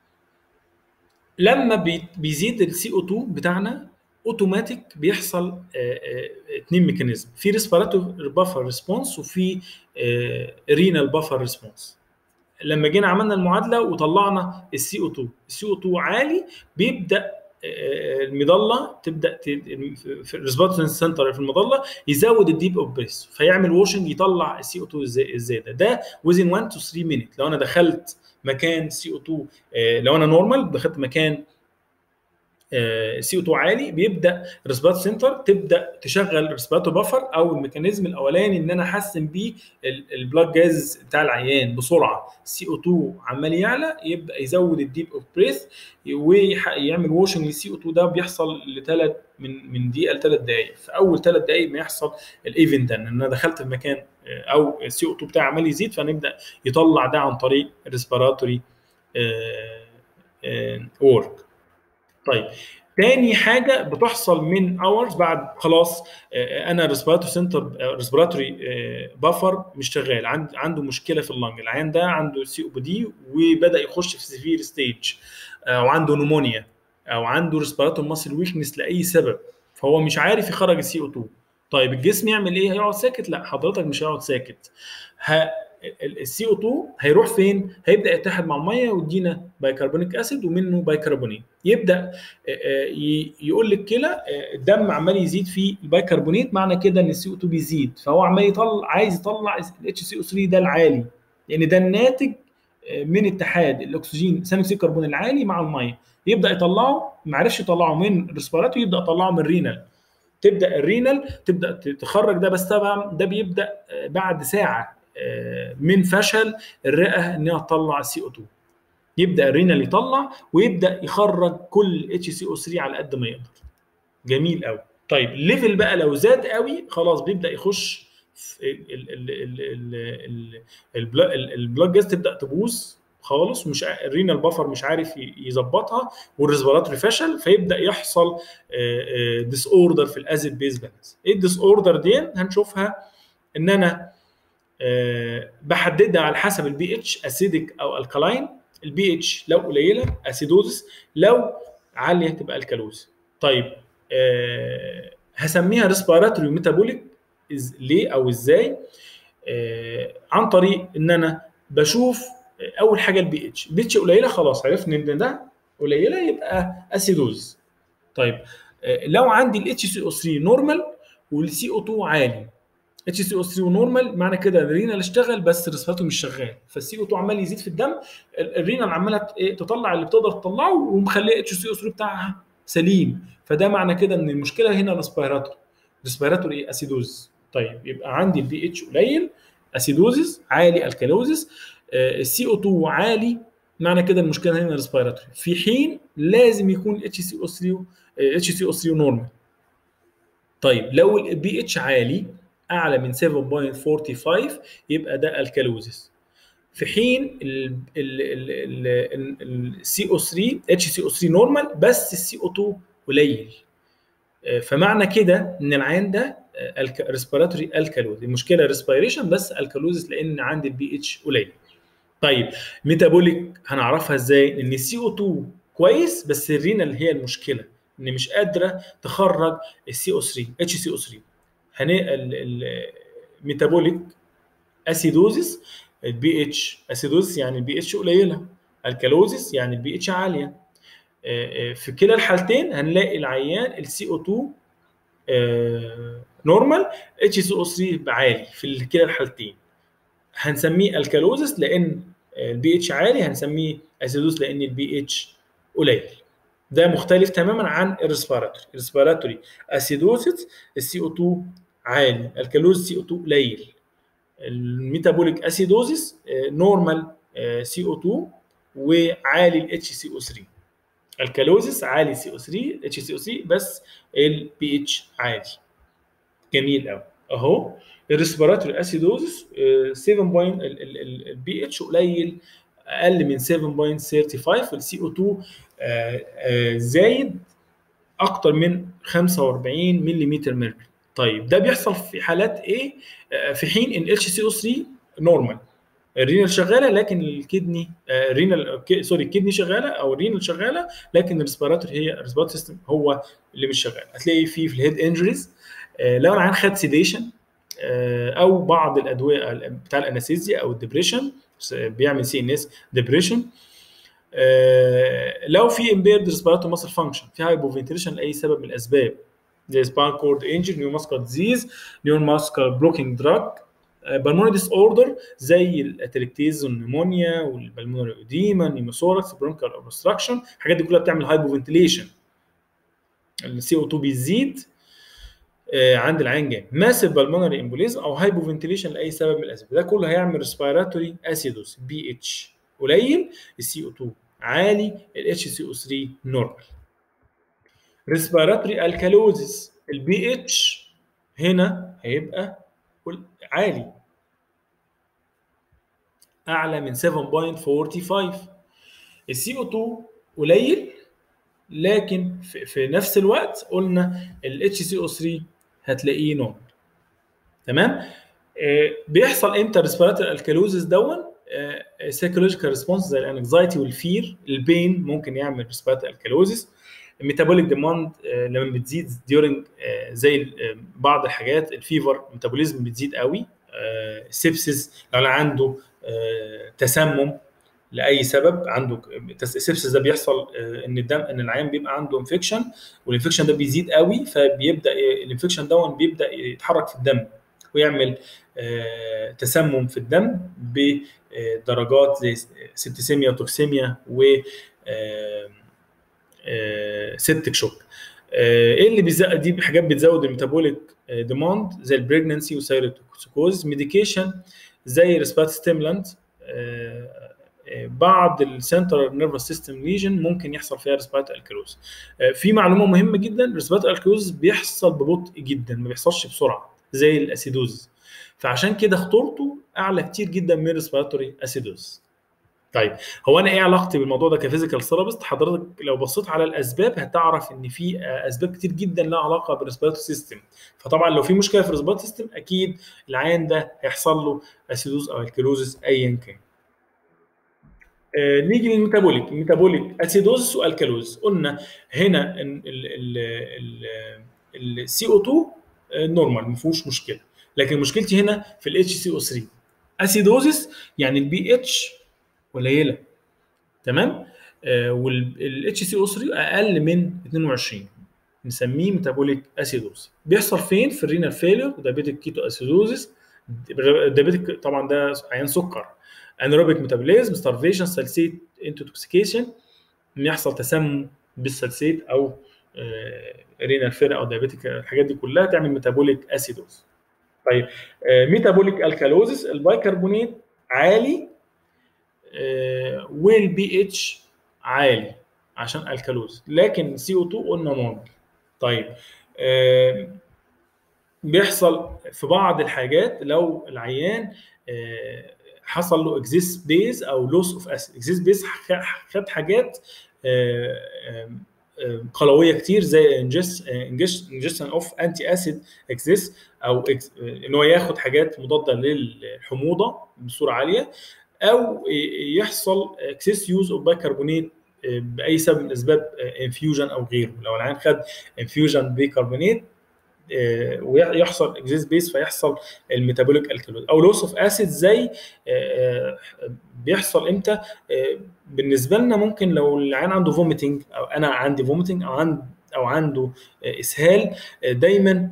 لما بي- بيزيد السي او 2 بتاعنا اوتوماتيك بيحصل آه، آه، اتنين ميكانيزم في ريسبيراتوري بافر ريسبونس وفي رينال بافر ريسبونس لما جينا عملنا المعادله وطلعنا السي او 2 السي او 2 عالي بيبدا آه، المظله تبدا ت- في الريسبونس سنتر في المظله يزود الديب اوف بريس فيعمل واشنج يطلع السي او 2 الزياده ده وزن 1 تو 3 مينت لو انا دخلت مكان سي او 2 آه، لو انا نورمال دخلت مكان سي او 2 عالي بيبدا الريسبات سنتر تبدا تشغل الريسباتو بفر او الميكانيزم الاولاني ان انا احسن بيه البلاد جاز بتاع العيان بسرعه سي او 2 عمال يعلى يبدا يزود الديب اوف بريث ويعمل واشنج للسي او 2 ده بيحصل لثلاث من من دقيقه لثلاث دقائق في اول ثلاث دقائق ما يحصل الايفنت ده ان انا دخلت في مكان آه، او السي او 2 بتاعي عمال يزيد فنبدا يطلع ده عن طريق الريسبيراتوري ورك طيب تاني حاجه بتحصل من اورز بعد خلاص آه، انا ريسبيراتوري سنتر ريسبيراتوري بافر مش شغال عند عنده مشكله في اللنج العيان ده عنده سي او بي دي وبدا يخش في سيفير ستيج او عنده نمونيا او عنده ريسبيراتوري ماسل ويكنس لاي سبب فهو مش عارف يخرج السي او 2 طيب الجسم يعمل ايه هيقعد ساكت لا حضرتك مش هيقعد ساكت السي او 2 هيروح فين هيبدا يتحد مع الميه ويدينا بايكربونيك اسيد ومنه بايكربونات يبدا آه، آه، ي- يقول للكلى آه، الدم عمال يزيد فيه البايكربونات معنى كده ان السي او 2 بيزيد فهو عمال يطلع عايز يطلع الاتش سي او 3 ده العالي لان ده الناتج آه، من اتحاد الاكسجين ثاني اكسيد الكربون العالي مع الميه يبدا يطلعه ما عرفش يطلعه من الريسبيراتوري يبدا يطلعه من الرينال تبدا الرينال تبدا تخرج ده بس طبعا ده بيبدا آه، بعد ساعه آه، من فشل الرئه انها تطلع السي او 2 يبدا الرينال يطلع ويبدا يخرج كل اتش سي او 3 على قد ما يقدر جميل قوي طيب الليفل بقى لو زاد قوي خلاص بيبدا يخش في ال- ال- ال- ال- ال- ال- البلا- ال- البلاد جاز تبدا تبوظ خالص مش ع- الرينال بافر مش عارف ي- يظبطها والريسبيراتوري فشل فيبدا يحصل ديس اوردر في الازيد بيز بالانس ايه الديس اوردر دي هنشوفها ان انا آه، بحددها على حسب البي اتش اسيدك او الكلاين البي اتش لو قليله اسيدوزس لو عاليه تبقى الكالوز طيب آه، هسميها ريسبيراتوري ميتابوليك ليه او ازاي آه، عن طريق ان انا بشوف آه، اول حاجه البي اتش البي اتش قليله خلاص عرفنا ان ده قليله يبقى اسيدوز طيب آه، لو عندي الاتش سي او 3 نورمال والسي او 2 عالي اتش سي او 3 نورمال معنى كده الرينال اشتغل بس الريسبيراتوري مش شغال فالسي او 2 عمال يزيد في الدم ال- الرينال عماله ت- إيه تطلع اللي بتقدر تطلعه ومخليه اتش سي او 3 بتاعها سليم فده معنى كده ان المشكله هنا ريسبيراتوري ريسبيراتوري ايه اسيدوز طيب يبقى عندي البي اتش قليل اسيدوزز عالي الكالوزز السي او 2 عالي معنى كده المشكله هنا ريسبيراتوري في حين لازم يكون اتش سي او 3 اتش سي او 3 نورمال طيب لو البي اتش عالي اعلى من 7.45 يبقى ده الكالوزيس في حين السي او 3 اتش سي او 3 نورمال بس السي او 2 قليل آه، فمعنى كده ان العيان ده ريسبيراتوري الكالوز المشكله ريسبيريشن بس الكالوزيس لان عندي البي اتش قليل طيب ميتابوليك هنعرفها ازاي ان السي او 2 كويس بس الرينال هي المشكله ان مش قادره تخرج السي او 3 اتش سي او 3 الميتابوليك اسيدوزيس البي اتش اسيدوزيس يعني البي اتش قليله الكالوزيس يعني البي اتش عاليه آه، آه، في كلا الحالتين هنلاقي العيان السي او 2 نورمال اتش سي او 3 عالي في كلا الحالتين هنسميه الكالوزيس لان البي اتش عالي هنسميه اسيدوز لان البي اتش قليل ده مختلف تماما عن الريسبيراتوري الريسبيراتوري اسيدوزيس السي او 2 عالي الكالوز سي او 2 قليل الميتابوليك اسيدوزيس نورمال سي او 2 وعالي الاتش سي او 3 الكالوزيس عالي سي او 3 اتش سي او 3 بس البي اتش عالي جميل قوي اهو الريسبيراتوري اسيدوزيس 7 بوينت البي اتش قليل اقل من 7.35 والسي او 2 زايد اكتر من 45 ملم مركوري طيب ده بيحصل في حالات ايه آه، في حين ان اتش سي او 3 نورمال الرينال شغاله لكن الكدني آه، الرينال ك- سوري الكدني شغاله او الرينال شغاله لكن الريسبيراتوري هي الريسبيراتوري سيستم هو اللي مش شغال هتلاقي فيه في الهيد انجريز لو العيان خد سيديشن او بعض الادويه بتاع الانستيزيا او الدبريشن بيعمل سي ان اس ديبريشن لو في امبيرد ريسبيراتوري ماسل فانكشن في هايبوفنتيليشن لاي سبب من الاسباب زي سبان كورد انجري نيو ماسكال ديزيز نيو ماسكال بلوكينج دراج بالمونري ديس اوردر زي الاتريكتيز والنمونيا والبلمونري اوديما نيموثوركس برونكال اوبستراكشن الحاجات دي كلها بتعمل هايبوفنتيليشن السي او 2 بيزيد آه، عند العين جامد ماسيف بالمونري امبوليزم او هايبوفنتيليشن لاي سبب من الاسباب ده كله هيعمل ريسبيراتوري اسيدوس بي اتش قليل السي او 2 عالي الاتش سي او 3 نورمال ريسبيراتوري الكالوزيس البي اتش هنا هيبقى قل- عالي اعلى من 7.45 السي او 2 قليل لكن في, في نفس الوقت قلنا الاتش سي او 3 هتلاقيه نورمال تمام آه، بيحصل امتى ريسبيراتوري الكالوزيس دون سايكولوجيكال ريسبونس زي الانكزايتي والفير البين ممكن يعمل ريسبيراتوري الكالوزيس الميتابوليك ديماند لما بتزيد ديورنج زي آه، بعض الحاجات الفيفر ميتابوليزم بتزيد قوي سيبسيس لو عنده آه، تسمم لاي سبب عنده السبسس ده بيحصل آه، ان الدم ان العيان بيبقى عنده انفكشن والانفكشن ده بيزيد قوي فبيبدا الانفكشن ده بيبدا يتحرك في الدم ويعمل آه، تسمم في الدم بدرجات زي سبتسيميا وتوكسيميا و آه، آه، سيبتك شوك آه، ايه اللي بيزق دي حاجات بتزود الميتابوليك ديماند زي البريجننسي وسيروتوكسيكوز ميديكيشن زي ريسبات ستيمولانت بعض السنترال نيرفس سيستم ليجن ممكن يحصل فيها ريسبات الكالوز في معلومه مهمه جدا ريسبات الكالوز بيحصل ببطء جدا ما بيحصلش بسرعه زي الاسيدوز فعشان كده خطورته اعلى كتير جدا من ريسبيراتوري اسيدوز طيب هو انا ايه علاقتي بالموضوع ده كفيزيكال ثيرابيست حضرتك لو بصيت على الاسباب هتعرف ان في اسباب كتير جدا لها علاقه بالريسبيراتوري سيستم فطبعا لو في مشكله في الريسبيراتوري سيستم اكيد العيان ده هيحصل له اسيدوز او الكالوزس ايا كان آه، نيجي للميتابوليك الميتابوليك اسيدوز والكالوز قلنا هنا السي او 2 نورمال ما فيهوش مشكله لكن مشكلتي هنا في الاتش سي او 3 اسيدوزس يعني البي اتش قليله تمام آه والاتش سي او 3 اقل من 22 نسميه ميتابوليك اسيدوز بيحصل فين في الرينال فيلير دايبيتيك كيتو اسيدوزس دايبيتيك طبعا ده عيان سكر انيروبيك ميتابوليزم ستارفيشن سلسيت انتوكسيكيشن ان يحصل تسمم بالسلسيت او رينال فير او دايبيتيك الحاجات دي كلها تعمل ميتابوليك اسيدوز طيب ميتابوليك الكالوزس البايكربونات عالي والبي اتش عالي عشان الكالوز لكن سي او 2 قلنا نورمال طيب آه بيحصل في بعض الحاجات لو العيان آه حصل له اكزيست بيز او لوس اوف اسيد اكزيست بيز خد حاجات آه قلويه كتير زي انجستن اوف انتي اسيد اكزيست او ان هو ياخد حاجات مضاده للحموضه بصوره عاليه او يحصل اكسس يوز اوف بايكربونات باي سبب من الاسباب انفيوجن او غيره لو العيان خد انفيوجن بيكربونات ويحصل اكزيس بيس فيحصل الميتابوليك الكالوز او لوس اوف اسيد زي بيحصل امتى بالنسبه لنا ممكن لو العيان عنده فوميتنج او انا عندي فوميتنج او عند او عنده اسهال دايما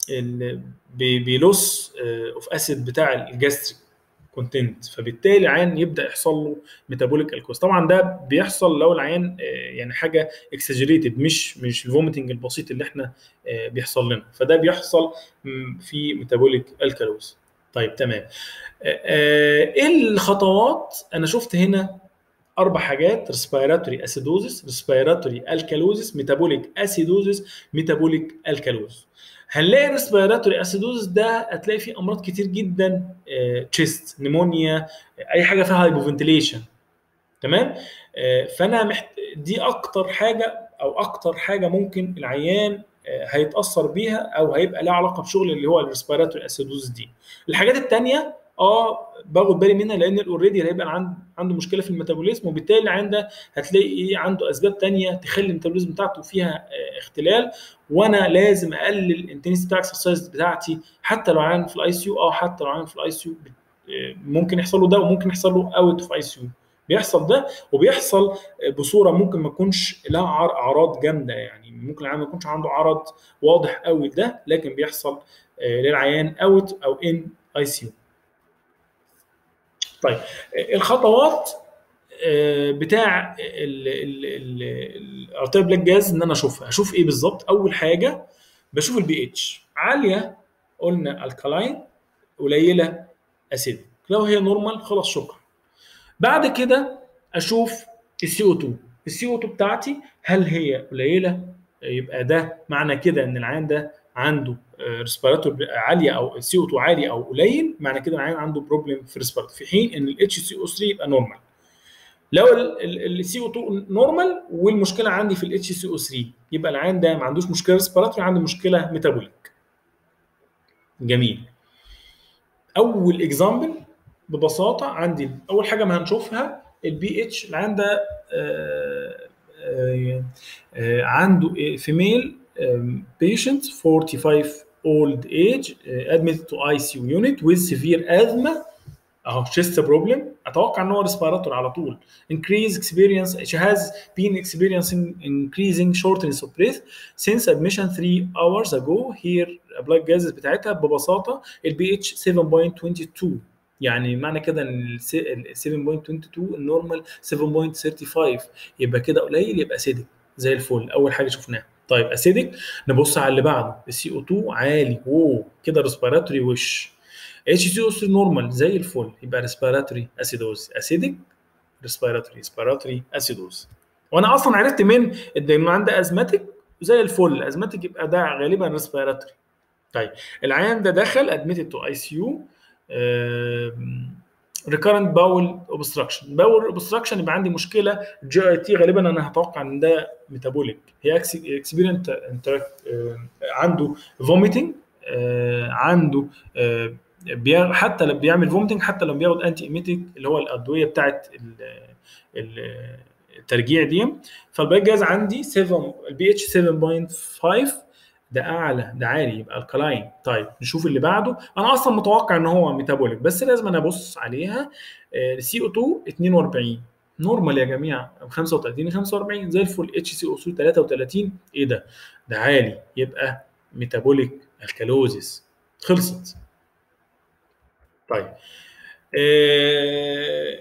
بيلوس اوف اسيد بتاع الجاستريك كونتنت فبالتالي العيان يبدا يحصل له ميتابوليك الكوز طبعا ده بيحصل لو العيان يعني حاجه اكسجريتد مش مش الفوميتنج البسيط اللي احنا بيحصل لنا فده بيحصل في ميتابوليك الكالوز طيب تمام ايه الخطوات انا شفت هنا اربع حاجات ريسبيراتوري اسيدوزس ريسبيراتوري الكالوزس ميتابوليك اسيدوزس ميتابوليك الكالوز هنلاقي ريسبيراتوري اسيدوزس ده هتلاقي فيه امراض كتير جدا تشيست نيمونيا اي حاجه فيها هايبوفنتيليشن تمام آه، فانا محت... دي اكتر حاجه او اكتر حاجه ممكن العيان آه، هيتاثر بيها او هيبقى لها علاقه بشغل اللي هو الريسبيراتوري اسيدوز دي الحاجات الثانيه اه باخد بالي منها لان اوريدي هيبقى عند عنده مشكله في الميتابوليزم وبالتالي العيان ده هتلاقي ايه عنده اسباب تانية تخلي الميتابوليزم بتاعته فيها آه، اختلال وانا لازم اقلل الانتنسيتي بتاع الاكسرسايز بتاعتي حتى لو عيان في الاي سي يو اه حتى لو عيان في الاي سي يو ممكن يحصل له ده وممكن يحصل له اوت في اي سي يو بيحصل ده وبيحصل بصوره ممكن ما تكونش لها عر- اعراض جامده يعني ممكن العيان ما يكونش عنده عرض واضح قوي ده لكن بيحصل آه، للعيان اوت او ان اي سي يو طيب آه، الخطوات آه، بتاع الارتير بلاك جاز ان انا اشوفها اشوف ايه بالظبط اول حاجه بشوف البي اتش عاليه قلنا الكالاين قليله اسيد لو هي نورمال خلاص شكرا بعد كده اشوف السي او 2 السي او 2 بتاعتي هل هي قليله يبقى ده معنى كده ان العيان ده عنده ريسبيراتور عاليه او السي او 2 عالي او قليل معنى كده العيان عنده بروبلم في ريسبيراتور في حين ان الاتش سي او 3 يبقى نورمال لو السي او 2 نورمال والمشكله عندي في الاتش سي او 3 يبقى العيان ده ما عندوش مشكله ريسبيراتوري عنده مشكله ميتابوليك جميل اول اكزامبل ببساطه عندي اول حاجه ما هنشوفها البي اتش العيان ده آه، آه، آه، عنده فيميل patient 45 old age uh, admitted to ICU unit with severe asthma اهو chest problem اتوقع ان هو ريسبيراتور على طول increase experience she has been experiencing increasing shortness of breath since admission 3 hours ago here blood gases بتاعتها ببساطه البي اتش 7.22 يعني معنى كده ان ال 7.22 النورمال 7.35 يبقى كده قليل يبقى اسيدك زي الفل اول حاجه شفناها طيب اسيدك نبص على اللي بعده السي او 2 عالي واو كده ريسبيراتوري وش اتش سي او 3 نورمال زي الفل يبقى ريسبيراتوري اسيدوز اسيدك ريسبيراتوري ريسبيراتوري اسيدوز وانا اصلا عرفت من ان عنده ازماتيك زي الفل ازماتيك يبقى ده غالبا ريسبيراتوري طيب العيان ده دخل ادميتد تو اي سي يو ريكارنت باول اوبستراكشن باول اوبستراكشن يبقى عندي مشكله جي اي تي غالبا انا هتوقع ان ده ميتابوليك هي اكسبيرينت عنده فوميتنج عنده آه، بيا- حتى لو بيعمل فوميتنج حتى لو بياخد انتي ايميتيك اللي هو الادويه بتاعت ال- ال- الترجيع دي فالباقي جاز عندي 7 البي اتش 7.5 ده اعلى ده عالي يبقى الكلاين طيب نشوف اللي بعده انا اصلا متوقع ان هو ميتابوليك بس لازم انا ابص عليها سي او 2 42 نورمال يا جماعه 35 45 زي الفل اتش سي او 2 33 ايه ده ده عالي يبقى ميتابوليك الكالوزيس خلصت طيب آه،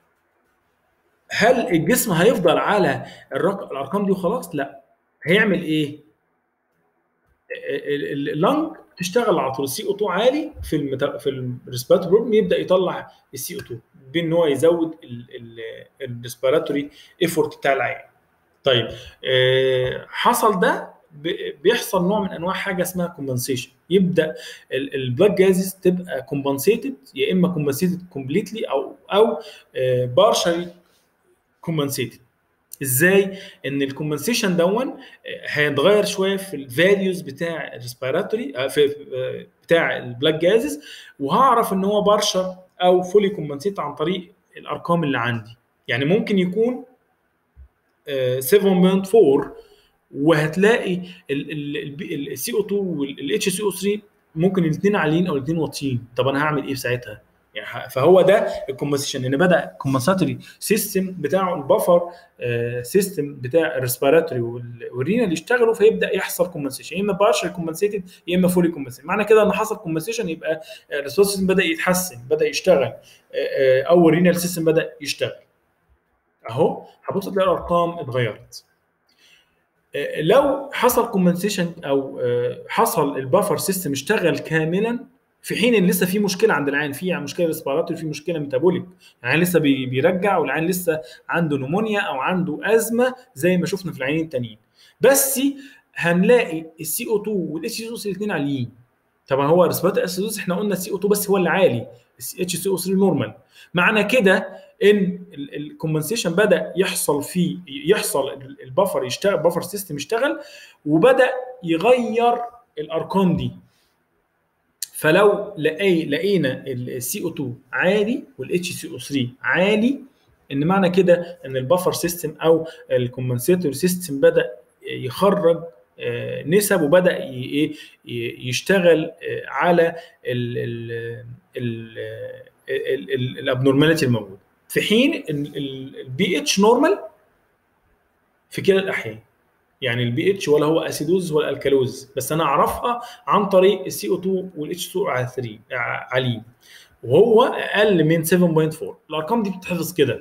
هل الجسم هيفضل على الرق... الارقام دي وخلاص لا هيعمل ايه ال- ال- اللنج تشتغل على طول السي او 2 عالي في المت... في الريسبيراتوري بروبلم يبدا يطلع السي او 2 بان هو يزود الريسبيراتوري ايفورت بتاع العيان طيب آه، حصل ده ب- بيحصل نوع من انواع حاجه اسمها كومبنسيشن يبدا البلاك جازز تبقى كومبنسيتد يا اما كومبنسيتد كومبليتلي او او بارشلي كومبنسيتد ازاي ان الكومبنسيشن دون آه، هيتغير شويه في الفاليوز بتاع الريسبيراتوري في آه، بتاع البلاك جازز وهعرف ان هو بارشل او فولي كومبنسيت عن طريق الارقام اللي عندي يعني ممكن يكون آه، 7.4 وهتلاقي السي او 2 والاتش سي او 3 ممكن الاثنين عاليين او الاثنين واطيين طب انا هعمل ايه في ساعتها؟ يعني ه- فهو ده الكومبنسيشن ان بدا الكومبنساتوري سيستم بتاعه البفر سيستم بتاع الريسبيراتوري والرينال يشتغلوا فيبدا يحصل كومبنسيشن يا اما بارشل كومبنسيتد يا اما فولي كومبنسيتد معنى كده ان حصل كومبنسيشن يبقى الريسبيراتوري سيستم بدا يتحسن بدا يشتغل آه، آه، او الرينال سيستم بدا يشتغل اهو هبص تلاقي الارقام اتغيرت آه، لو حصل كومبنسيشن او آه، حصل البفر سيستم اشتغل كاملا في حين ان لسه في مشكله عند العين في مشكله ريسبيراتوري في مشكله ميتابوليك العين لسه بي- بيرجع والعين لسه عنده نمونيا او عنده ازمه زي ما شفنا في العينين التانيين بس هنلاقي السي او 2 والاتش سي او الاثنين عاليين طبعا هو ريسبيراتوري اسيدوز احنا قلنا سي او 2 بس هو اللي عالي اتش سي او 3 نورمال معنى كده ان الكومبنسيشن بدا يحصل فيه يحصل البفر يشتغل البفر سيستم يشتغل وبدا يغير الارقام دي فلو لقي لقينا السي او 2 عالي والاتش سي او 3 عالي ان معنى كده ان البفر سيستم او الكومبنسيتور سيستم بدا يخرج نسب وبدا ايه يشتغل على الابنورماليتي الموجوده في حين البي اتش نورمال في كلا الاحيان يعني البي اتش ولا هو اسيدوز ولا الكالوز بس انا اعرفها عن طريق السي او 2 والاتش 2 على 3 عاليين وهو اقل من 7.4 الارقام دي بتتحفظ كده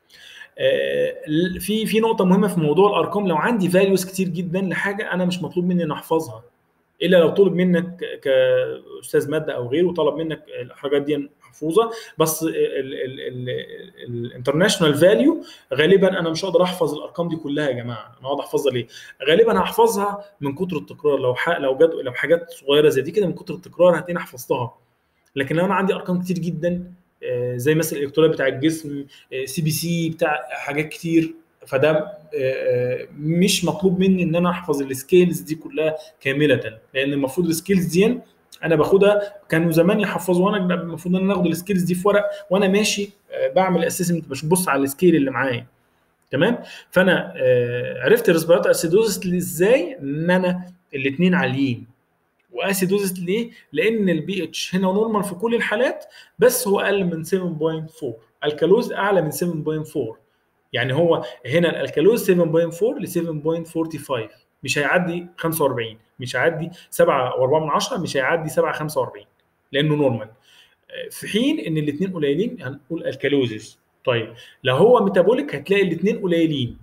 في في نقطه مهمه في موضوع الارقام لو عندي فاليوز كتير جدا لحاجه انا مش مطلوب مني ان احفظها الا لو طلب منك كاستاذ ماده او غيره وطلب منك الحاجات دي محفوظه بس الانترناشونال فاليو غالبا انا مش هقدر احفظ الارقام دي كلها يا جماعه انا هقعد احفظها ليه؟ غالبا هحفظها من كتر التكرار لو ح... لو جد... لو حاجات صغيره زي دي كده من كتر التكرار هتلاقيني حفظتها لكن لو انا عندي ارقام كتير جدا زي مثلا الالكترونات بتاع الجسم سي بي سي بتاع حاجات كتير فده مش مطلوب مني ان انا احفظ السكيلز دي كلها كامله لان المفروض السكيلز دي انا باخدها كانوا زمان يحفظوا وانا المفروض ان انا اخد السكيلز دي في ورق وانا ماشي بعمل اسسمنت ببص على السكيل اللي معايا تمام فانا عرفت الريسبيراتور اسيدوزس ازاي ان انا الاثنين عاليين واسيدوزس ليه؟ لان البي اتش هنا نورمال في كل الحالات بس هو اقل من 7.4 الكالوز اعلى من 7.4 يعني هو هنا الالكالوز 7.4 ل 7.45 مش هيعدي 45 مش هيعدي 7.4 مش هيعدي 7.45 لانه نورمال في حين ان الاثنين قليلين هنقول الكالوزز طيب لو هو ميتابوليك هتلاقي الاثنين قليلين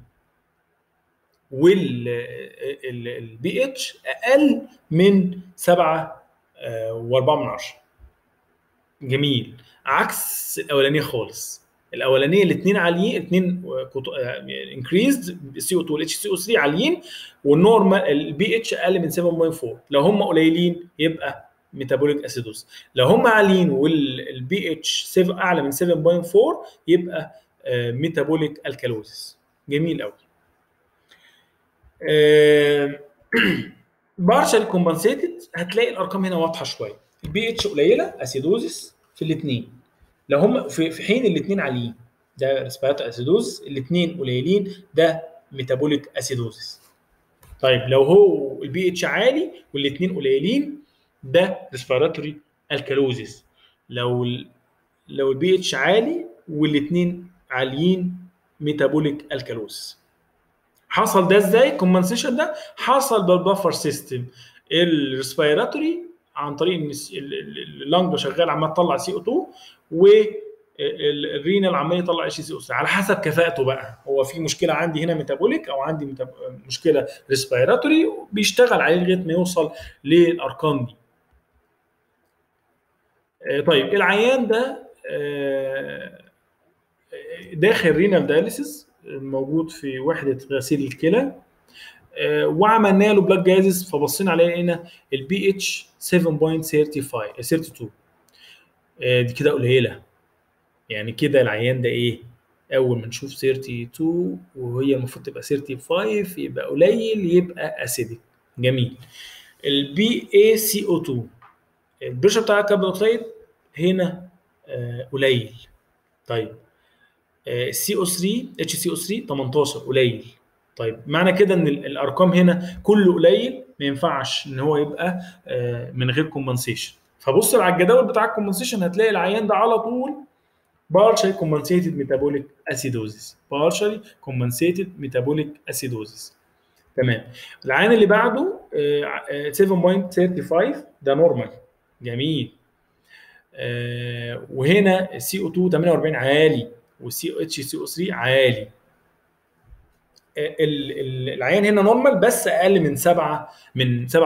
والبي اتش اقل من 7 و4 من 10 جميل عكس الاولانيه خالص الاولانيه الاثنين عاليين اثنين انكريزد السي او 2 والاتش سي او 3 عاليين والنورمال البي اتش اقل من 7.4 لو هم قليلين يبقى ميتابوليك اسيدوز لو هم عاليين والبي اتش اعلى من 7.4 يبقى ميتابوليك الكالوزيس جميل قوي بارشال كومبنسيتد هتلاقي الارقام هنا واضحه شويه البي اتش قليله اسيدوزيس في الاثنين لو هم في, في حين الاثنين عاليين ده ريسبيراتور اسيدوز الاثنين قليلين ده ميتابوليك اسيدوزيس طيب لو هو البي اتش عالي والاثنين قليلين ده ريسبيراتوري الكالوزيس لو ال لو البي اتش عالي والاثنين عاليين ميتابوليك الكالوزيس حصل ده ازاي الكومبنسيشن ده حصل بالبفر سيستم الريسبيراتوري عن طريق ان اللنج شغال عمال تطلع سي او 2 والرينال عمال يطلع اتش سي او 3 على حسب كفاءته بقى هو في مشكله عندي هنا ميتابوليك او عندي ميتاب... مشكله ريسبيراتوري بيشتغل عليه لغايه ما يوصل للارقام دي طيب العيان ده داخل رينال دايليسيس موجود في وحده غسيل الكلى وعملنا له بلاك جازز فبصينا عليه لقينا البي اتش 7.35 32 دي كده قليله يعني كده العيان ده ايه اول ما نشوف 32 وهي المفروض تبقى 35 يبقى قليل يبقى اسيدك جميل البي اي سي او 2 البريشر بتاع الكربون دايوكسيد هنا آه قليل طيب السي او 3 اتش سي او 3 18 قليل طيب معنى كده ان الارقام هنا كله قليل ما ينفعش ان هو يبقى من غير كومبنسيشن فبص على الجداول بتاع الكومبنسيشن هتلاقي العيان ده على طول partially compensated metabolic acidosis partially compensated metabolic acidosis تمام العيان اللي بعده 7.35 ده نورمال جميل وهنا السي او 2 48 عالي والسي او اتش سي او 3 عالي العيان هنا نورمال بس اقل من 7 من 7.7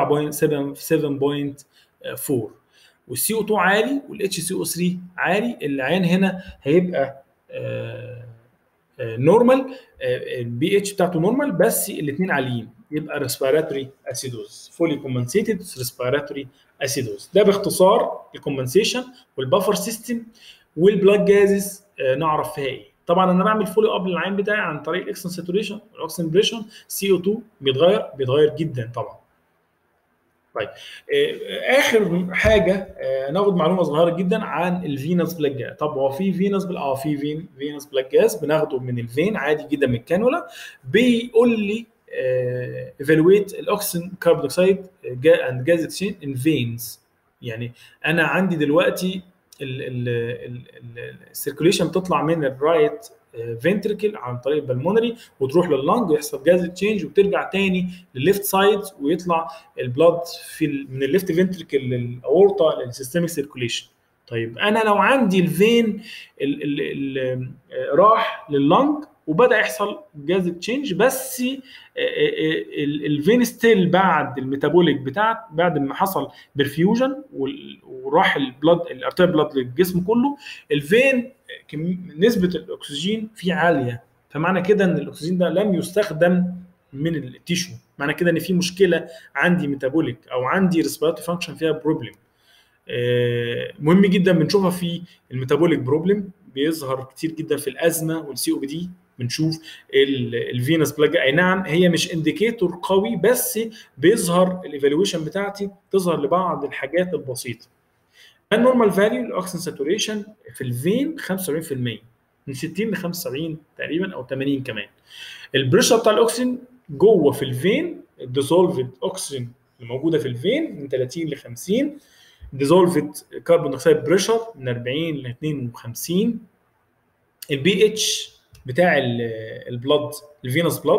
7.4 والسي او 2 عالي والاتش سي او 3 عالي العيان هنا هيبقى نورمال البي اتش بتاعته نورمال بس الاثنين عاليين يبقى ريسبيراتوري اسيدوز فولي كومبنسيتد ريسبيراتوري اسيدوز ده باختصار الكومبنسيشن والبفر سيستم والبلاك جازز نعرف فيها ايه طبعا انا بعمل فولو اب للعين بتاعي عن طريق الاكسن ساتوريشن الاكسن بريشن سي او 2 بيتغير بيتغير جدا طبعا طيب اخر حاجه ناخد معلومه صغيره جدا عن الفينس بلاك جاز طب هو في فينس بل... اه في فين فينس بلاك جاز بناخده من الفين عادي جدا من الكانولا بيقول لي ايفالويت الاكسجين كاربون دايوكسيد اند جاز اكسشينج ان فينز يعني انا عندي دلوقتي السيركوليشن بتطلع من الرايت فنتركل عن طريق البلمونري وتروح لللنج ويحصل جاز تشينج وترجع تاني للليفت سايد ويطلع البلاد في من الليفت فنتركل للاورطه للسيستميك سيركوليشن طيب انا لو عندي الفين ال ال ال راح لللنج وبدا يحصل جاز تشينج بس الفين ستيل بعد الميتابوليك بتاع بعد ما حصل برفيوجن وراح البلاد الارتير بلاد للجسم كله الفين نسبه الاكسجين فيه عاليه فمعنى كده ان الاكسجين ده لم يستخدم من التيشو معنى كده ان في مشكله عندي ميتابوليك او عندي ريسبيراتوري فانكشن فيها بروبلم مهم جدا بنشوفها في الميتابوليك بروبلم بيظهر كتير جدا في الازمه والسي او بي دي بنشوف الفينس بلاج اي نعم هي مش انديكيتور قوي بس بيظهر الايفالويشن بتاعتي تظهر لبعض الحاجات البسيطه النورمال فاليو الاكسجين ساتوريشن في الفين 75% من 60 ل 75 تقريبا او 80 كمان البريشر بتاع الاكسجين جوه في الفين الديزولفد اكسجين اللي موجوده في الفين من 30 ل 50 ديزولفد كربون دايوكسيد بريشر من 40 ل 52 البي اتش بتاع البلد الفينوس بلد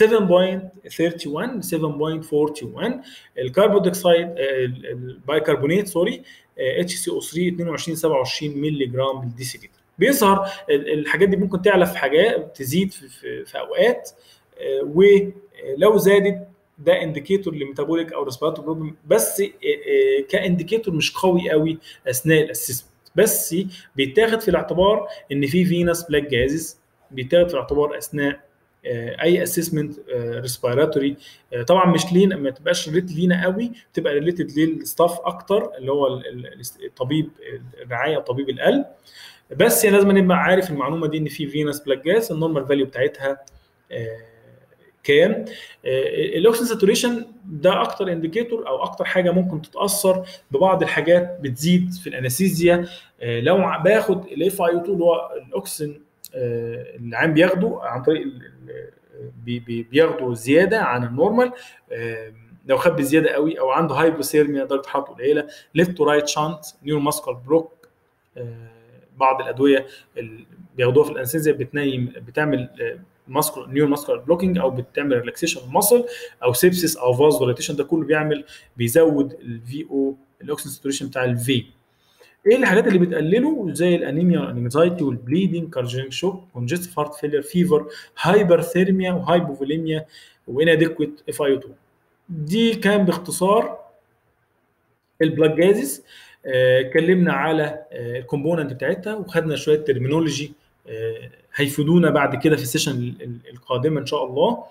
7.31 7.41 الكربون دايوكسيد البايكربونات سوري اتش سي او 3 22 27 مللي جرام بالديسيلتر بيظهر الحاجات دي ممكن تعلى في حاجات تزيد في, في, في اوقات ولو زادت ده انديكيتور لميتابوليك او ريسبيراتوري بروبلم بس كانديكيتور مش قوي قوي اثناء الاسسمنت بس بيتاخد في الاعتبار ان في فينس بلاك جازز بيتاخد في الاعتبار اثناء اي اسسمنت ريسبيراتوري طبعا مش لينا ما تبقاش ريليتد لينا قوي تبقى ريليتد للستاف اكتر اللي هو الطبيب الرعايه طبيب القلب بس لازم نبقى عارف المعلومه دي ان في فينس بلاك جاز النورمال فاليو بتاعتها كام الاكسجين ساتوريشن ده اكتر انديكيتور او اكتر حاجه ممكن تتاثر ببعض الحاجات بتزيد في الانستيزيا لو باخد الاف اي 2 اللي هو الاكسجين العام بياخده عن طريق بياخده زياده عن النورمال لو خد بزياده قوي او عنده هايبوثيرميا درجه حرارته قليله ليفت تو رايت شانت نيور ماسكال بلوك بعض الادويه اللي بياخدوها في الانستيزيا بتنيم بتعمل ماسكول نيور ماسكولار بلوكينج او بتعمل ريلاكسيشن المصل او سيبسيس او فاز دايليتيشن ده كله بيعمل بيزود الفي او الاكسجين ساتوريشن بتاع الفي ايه الحاجات اللي بتقلله زي الانيميا والانكزايتي والبليدنج كاردياك شوك كونجستيف هارت فيلير فيفر هايبرثيرميا وهايبوفوليميا واناديكويت اف اي 2 دي كان باختصار البلاك جازز اتكلمنا على الكومبوننت بتاعتها وخدنا شويه ترمينولوجي هيفيدونا بعد كده في السيشن القادمه ان شاء الله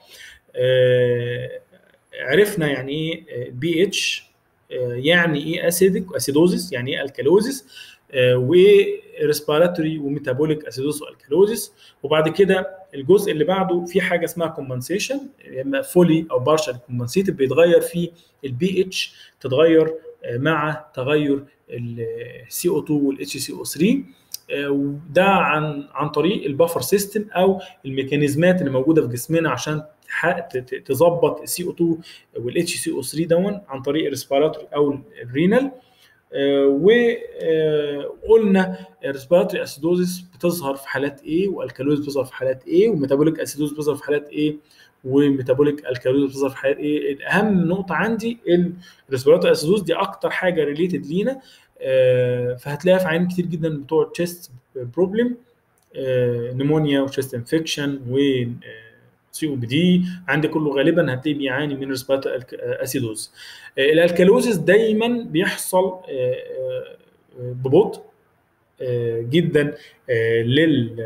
عرفنا يعني ايه بي اتش يعني ايه اسيدك اسيدوزيس يعني ايه الكالوزيس وايه ريسبيراتوري وميتابوليك اسيدوز والكالوزيس وبعد كده الجزء اللي بعده في حاجه اسمها كومبنسيشن يا اما فولي او بارشال كومبنسيتد بيتغير فيه البي اتش تتغير مع تغير السي او 2 والاتش سي او 3 وده عن عن طريق البفر سيستم او الميكانيزمات اللي موجوده في جسمنا عشان تظبط السي او 2 والاتش سي او 3 دون عن طريق الريسبيراتوري او الرينال وقلنا الريسبيراتوري اسيدوزيس بتظهر في حالات ايه والكالوز بتظهر في حالات ايه وميتابوليك اسيدوز بتظهر في حالات ايه وميتابوليك الكالوز بتظهر في حالات ايه الاهم نقطه عندي الريسبيراتوري اسيدوز دي اكتر حاجه ريليتد لينا فهتلاقيها في عيان كتير جدا بتوع تشيست بروبلم نمونيا وتشيست انفكشن و سي او بي دي عندي كله غالبا هتلاقيه بيعاني من ريسبيراتوري اسيدوز الالكالوزيس دايما بيحصل ببطء جدا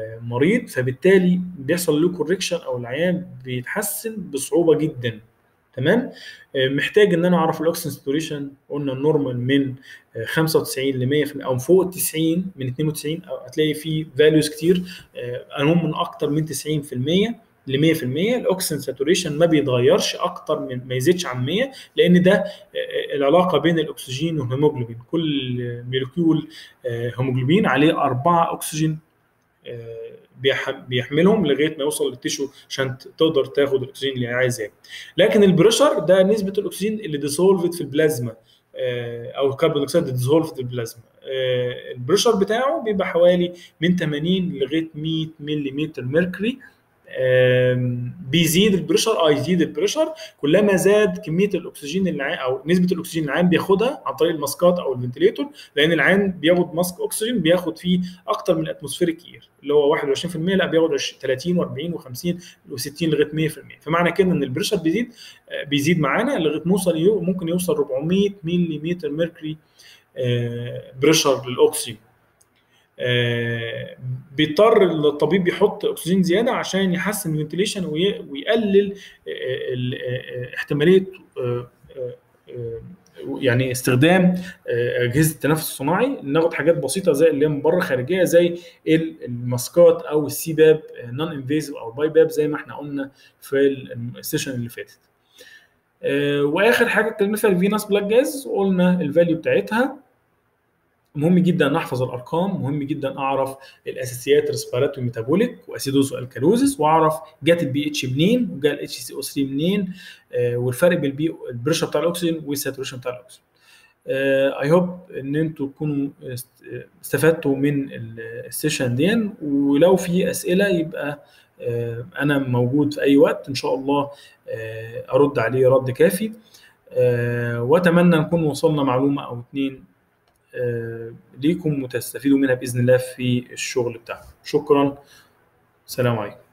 للمريض فبالتالي بيحصل له كوركشن او العيان بيتحسن بصعوبه جدا تمام آه، محتاج ان انا اعرف الاكسجين ساتوريشن قلنا النورمال من آه، 95 ل 100% او فوق ال 90 من 92 او هتلاقي في فاليوز كتير آه، المهم من اكتر من 90% ل 100% الاكسجين ساتوريشن ما بيتغيرش اكتر من ما يزيدش عن 100 لان ده آه، العلاقه بين الاكسجين والهيموجلوبين كل مولكيول آه، هيموجلوبين عليه أربعة اكسجين آه، بيح- بيحملهم لغايه ما يوصل للتيشو عشان ت- تقدر تاخد الاكسجين اللي عايزاه لكن البريشر ده نسبه الاكسجين اللي ديسولفد في البلازما آه، او الكربون دايوكسيد ديسولفد في البلازما آه، البريشر بتاعه بيبقى حوالي من 80 لغايه 100 ملم ميركوري آم، بيزيد البريشر اه يزيد البريشر كلما زاد كميه الاكسجين اللي العين او نسبه الاكسجين اللي العين بياخدها عن طريق الماسكات او الفنتليتور لان العين بياخد ماسك اكسجين بياخد فيه اكتر من الاتموسفيريك اير اللي هو 21% لا بياخد 20 30 و40 و50 و60 لغايه 100% فمعنى كده ان البريشر بيزيد آه، بيزيد معانا لغايه ما يوصل يو- ممكن يوصل 400 ملم ميركوري بريشر للاكسجين آه، بيضطر الطبيب يحط اكسجين زياده عشان يحسن الفنتيليشن ويقلل آه، ال- آه، احتماليه آه، آه، آه، يعني استخدام آه، اجهزه التنفس الصناعي ناخد حاجات بسيطه زي اللي هي من بره خارجيه زي ال- الماسكات او السي باب نون انفيزيف او باي باب زي ما احنا قلنا في السيشن اللي فاتت آه، واخر حاجه اتكلمنا فيها الفينوس بلاك جاز قلنا الفاليو بتاعتها مهم جدا نحفظ الارقام مهم جدا اعرف الاساسيات ريسبيراتوري ميتابوليك واسيدوز والكالوزس واعرف جت البي اتش منين وجا الاتش سي او 3 منين آه، والفرق بين البي البريشر بتاع الاكسجين والساتوريشن بتاع الاكسجين اي هوب ان انتوا تكونوا است- استفدتوا من السيشن دي ولو في اسئله يبقى آه، انا موجود في اي وقت ان شاء الله آه، ارد عليه رد كافي آه، واتمنى نكون وصلنا معلومه او اتنين آه، ليكم وتستفيدوا منها باذن الله في الشغل بتاعكم شكرا سلام عليكم